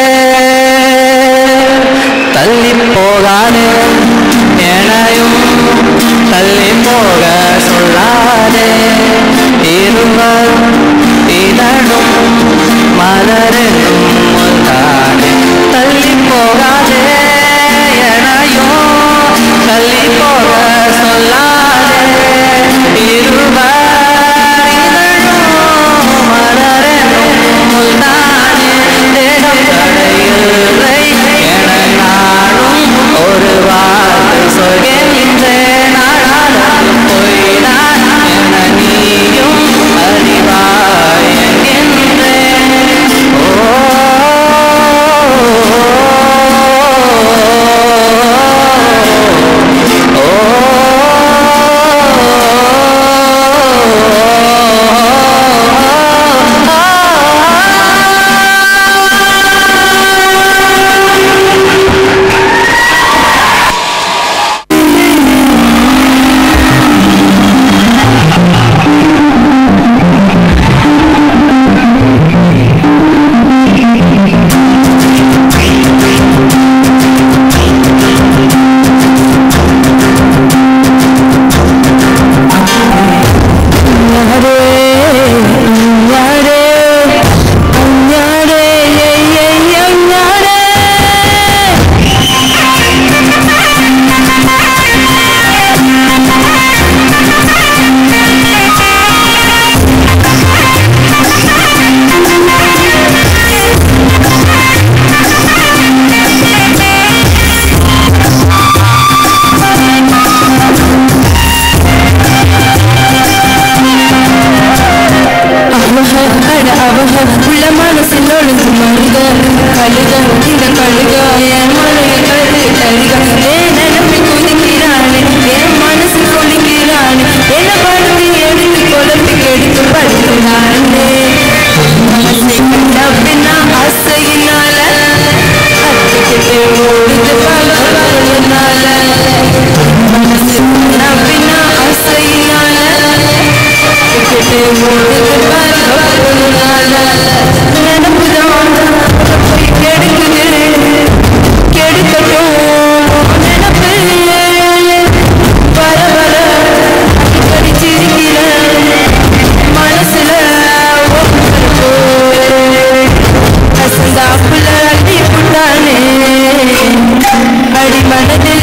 தள்ளி போகாதே எனையும் தள்ளி போக சொல்லாதே இருவர் இதழும் மலரெனும் ஒன்றானே தள்ளி போகாதே எனையும் தள்ளி போக சொல்லாதே இருவர் இதழும் மலரெனும் ஒன்றானே தேகம் தடையில்லை என நானும் ஒரு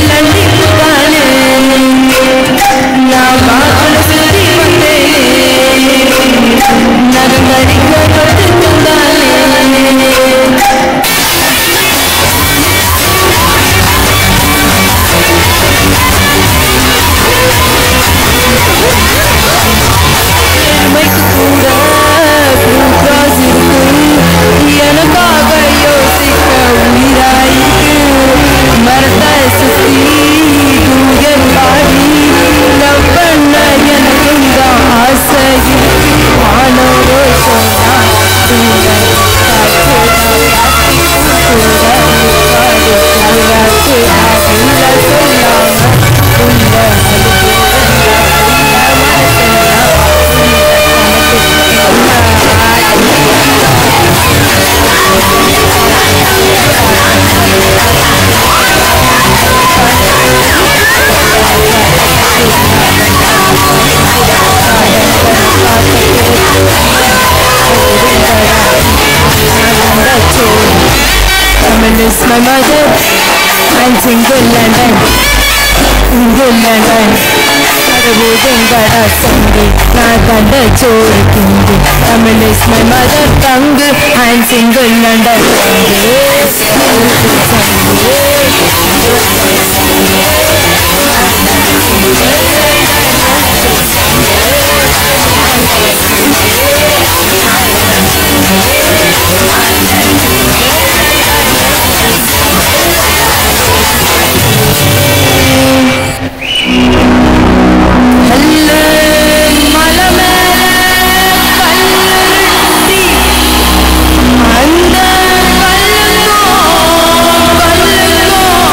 அள்ளித்தானே நான் வாசல சுத்தி வந்தேனே நகங்கடிக்க கத்து தந்தானே உண்மைக்கு கூட blue cross இருக்கு. எனக்காக யோசிக்க உயிராயிருக்கு. மரத்தை சுத்தி தூயல் பாடி love பண்ண எனக்கும் தான் ஆசை இருக்கு. வானோரோ சொன்னா தூங்க காற்று காத்தி கூட இருக்காது. கல்வாக்கு அதுல சொல்லாம உள்ள Woman is my mother and single London single London கடவுதெங்கடா சங்கி நான் கண்ட சோறு king Tamil is my mother tongue and single London மலை மேல கல்லுருட்டி அந்த கல்லுக்கும் கல்லுக்கும்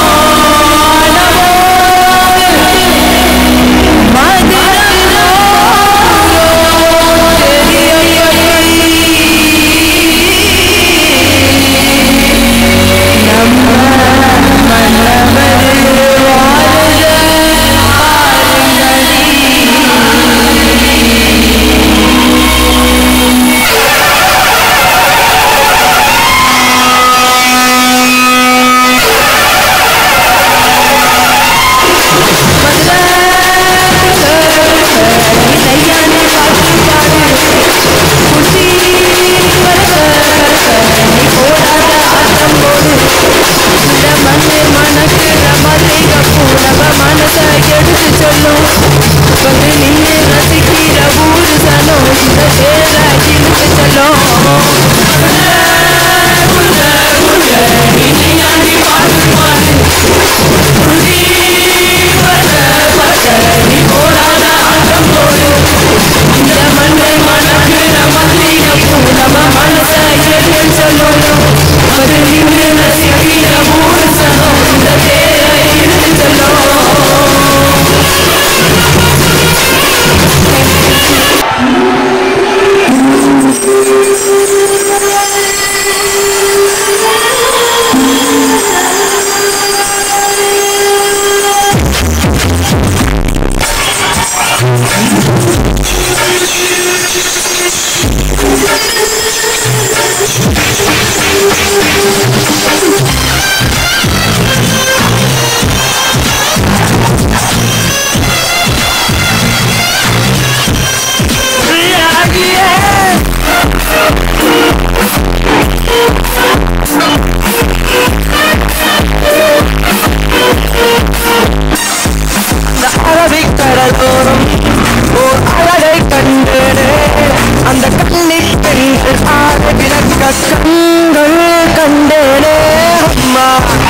அரபிக்கடலோரம் ஓர் அழகை கண்டேனே அந்த கண்ணில் பெண்கள் ஆட விளக்க கண்கள் கண்டேனே அம்மா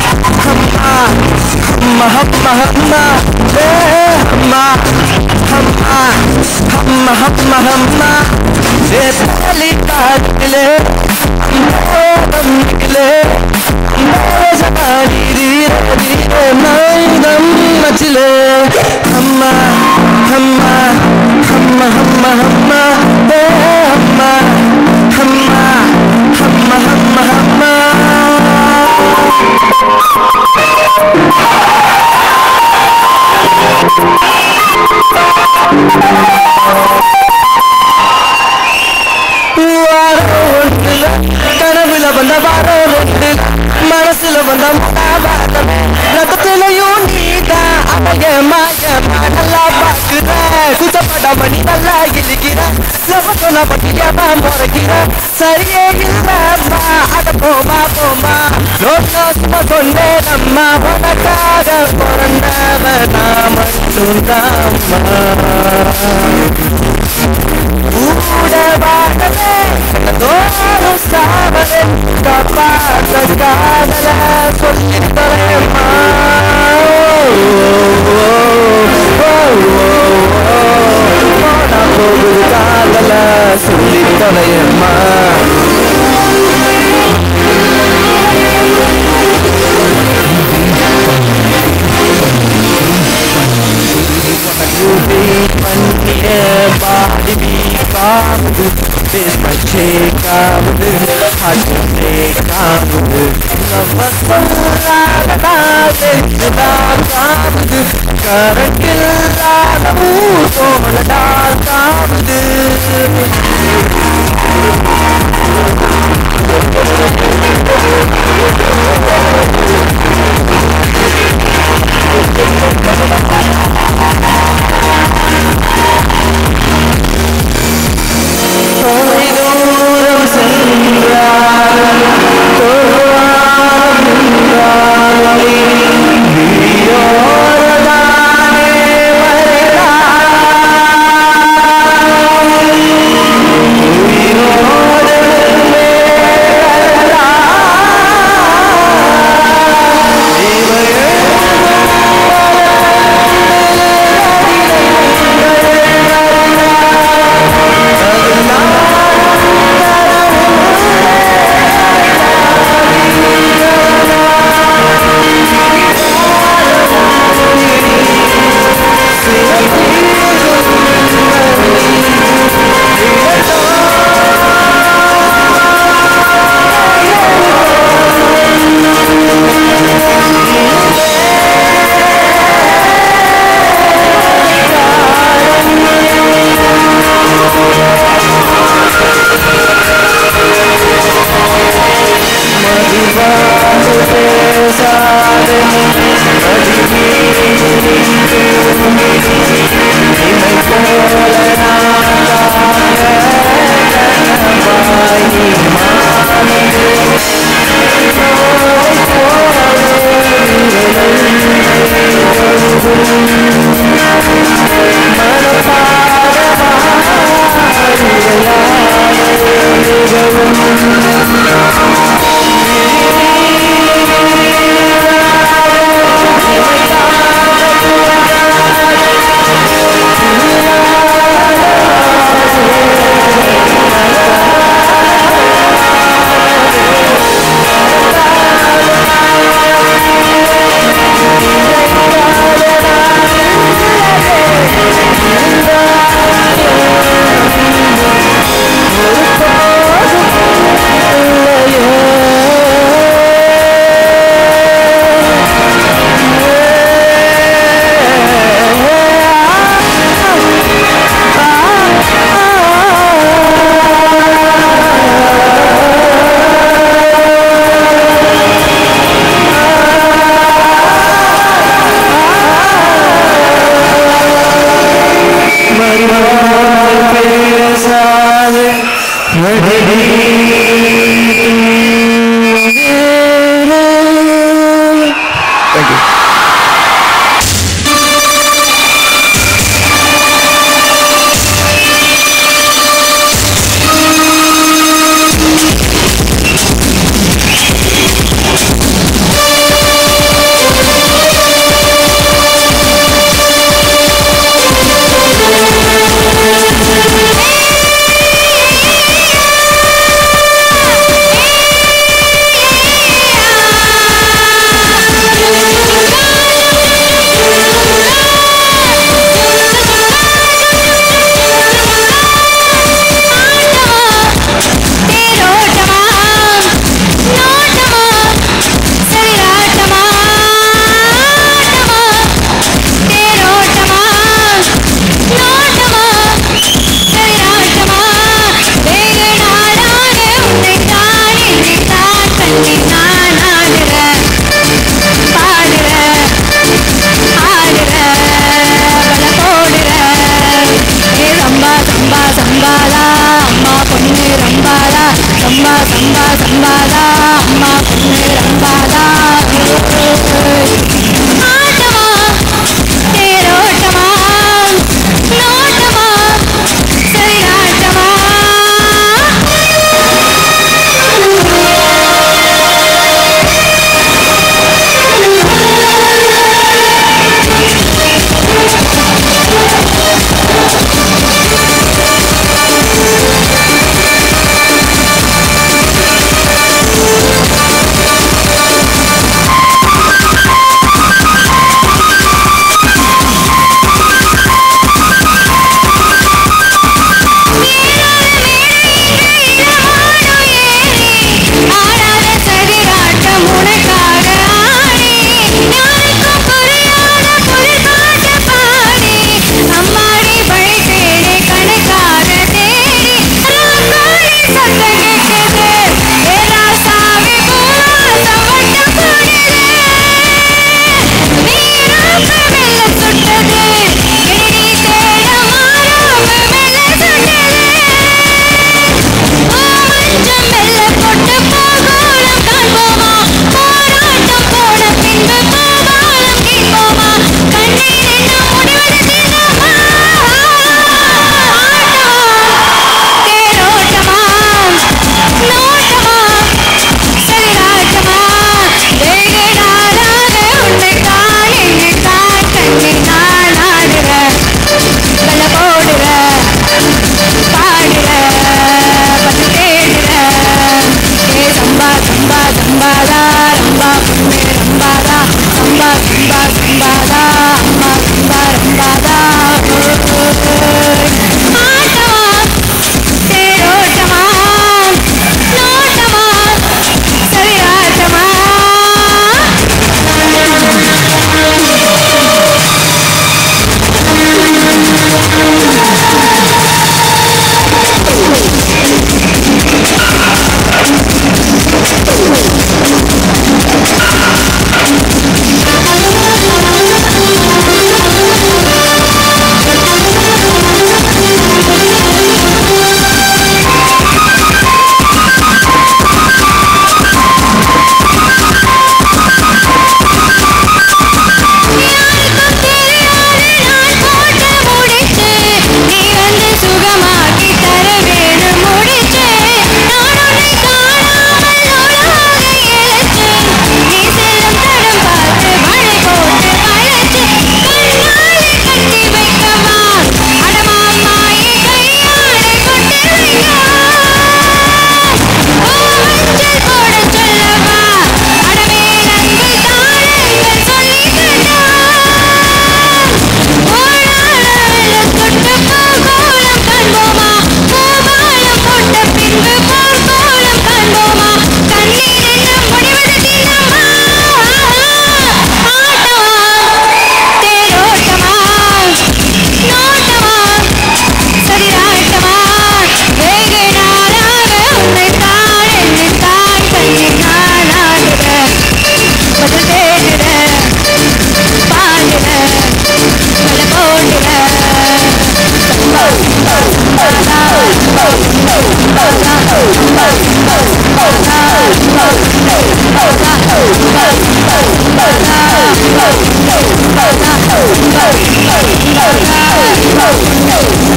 அம்மா அம்மா அம்மா அம்மா ஏ அம்மா அம்மா அம்மா அம்மா அம்மா ஏ பாலி காட்டிலே அம்மா நிக்கலே ஜபாடி தீர தீர மைதம் மச்சிலே அம்மா அம்மா அம்மா அம்மா அம்மா ஏ அம்மா அம்மா அம்மா அம்மா அம்மா வாரம் ஒன்றுல கனவுல வந்த வாரம் ஒன்றுல மனசுல வந்த மகாபாரதம் ரத்தத்திலையும் நான் பட்டியமா முறைக்கிற சரியே இல்லம்மா அட போமா போமா ரோட்னா சும்மா சொன்னேன் அம்மா உனக்காக பிறந்தவ நான் மட்டும்தாம்மா கூட வாழவே தோறும் சாவலே காப்பாற்ற காதல சொல்லி தரேம்மா போனா போகுது காதல சொல்லி தொலையம்மா பண்ணிய பாடி காமுது பேஸ்மச்சே காமுது ஹட்டே காமுது காமுது கரண்டில்லாத ஊசோலடா காமுது தூரம் சென்றார் தொழுவார் நின்றார் விழியோரதானே வருகிறார்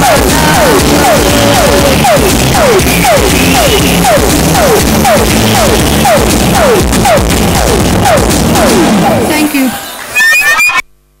Thank you.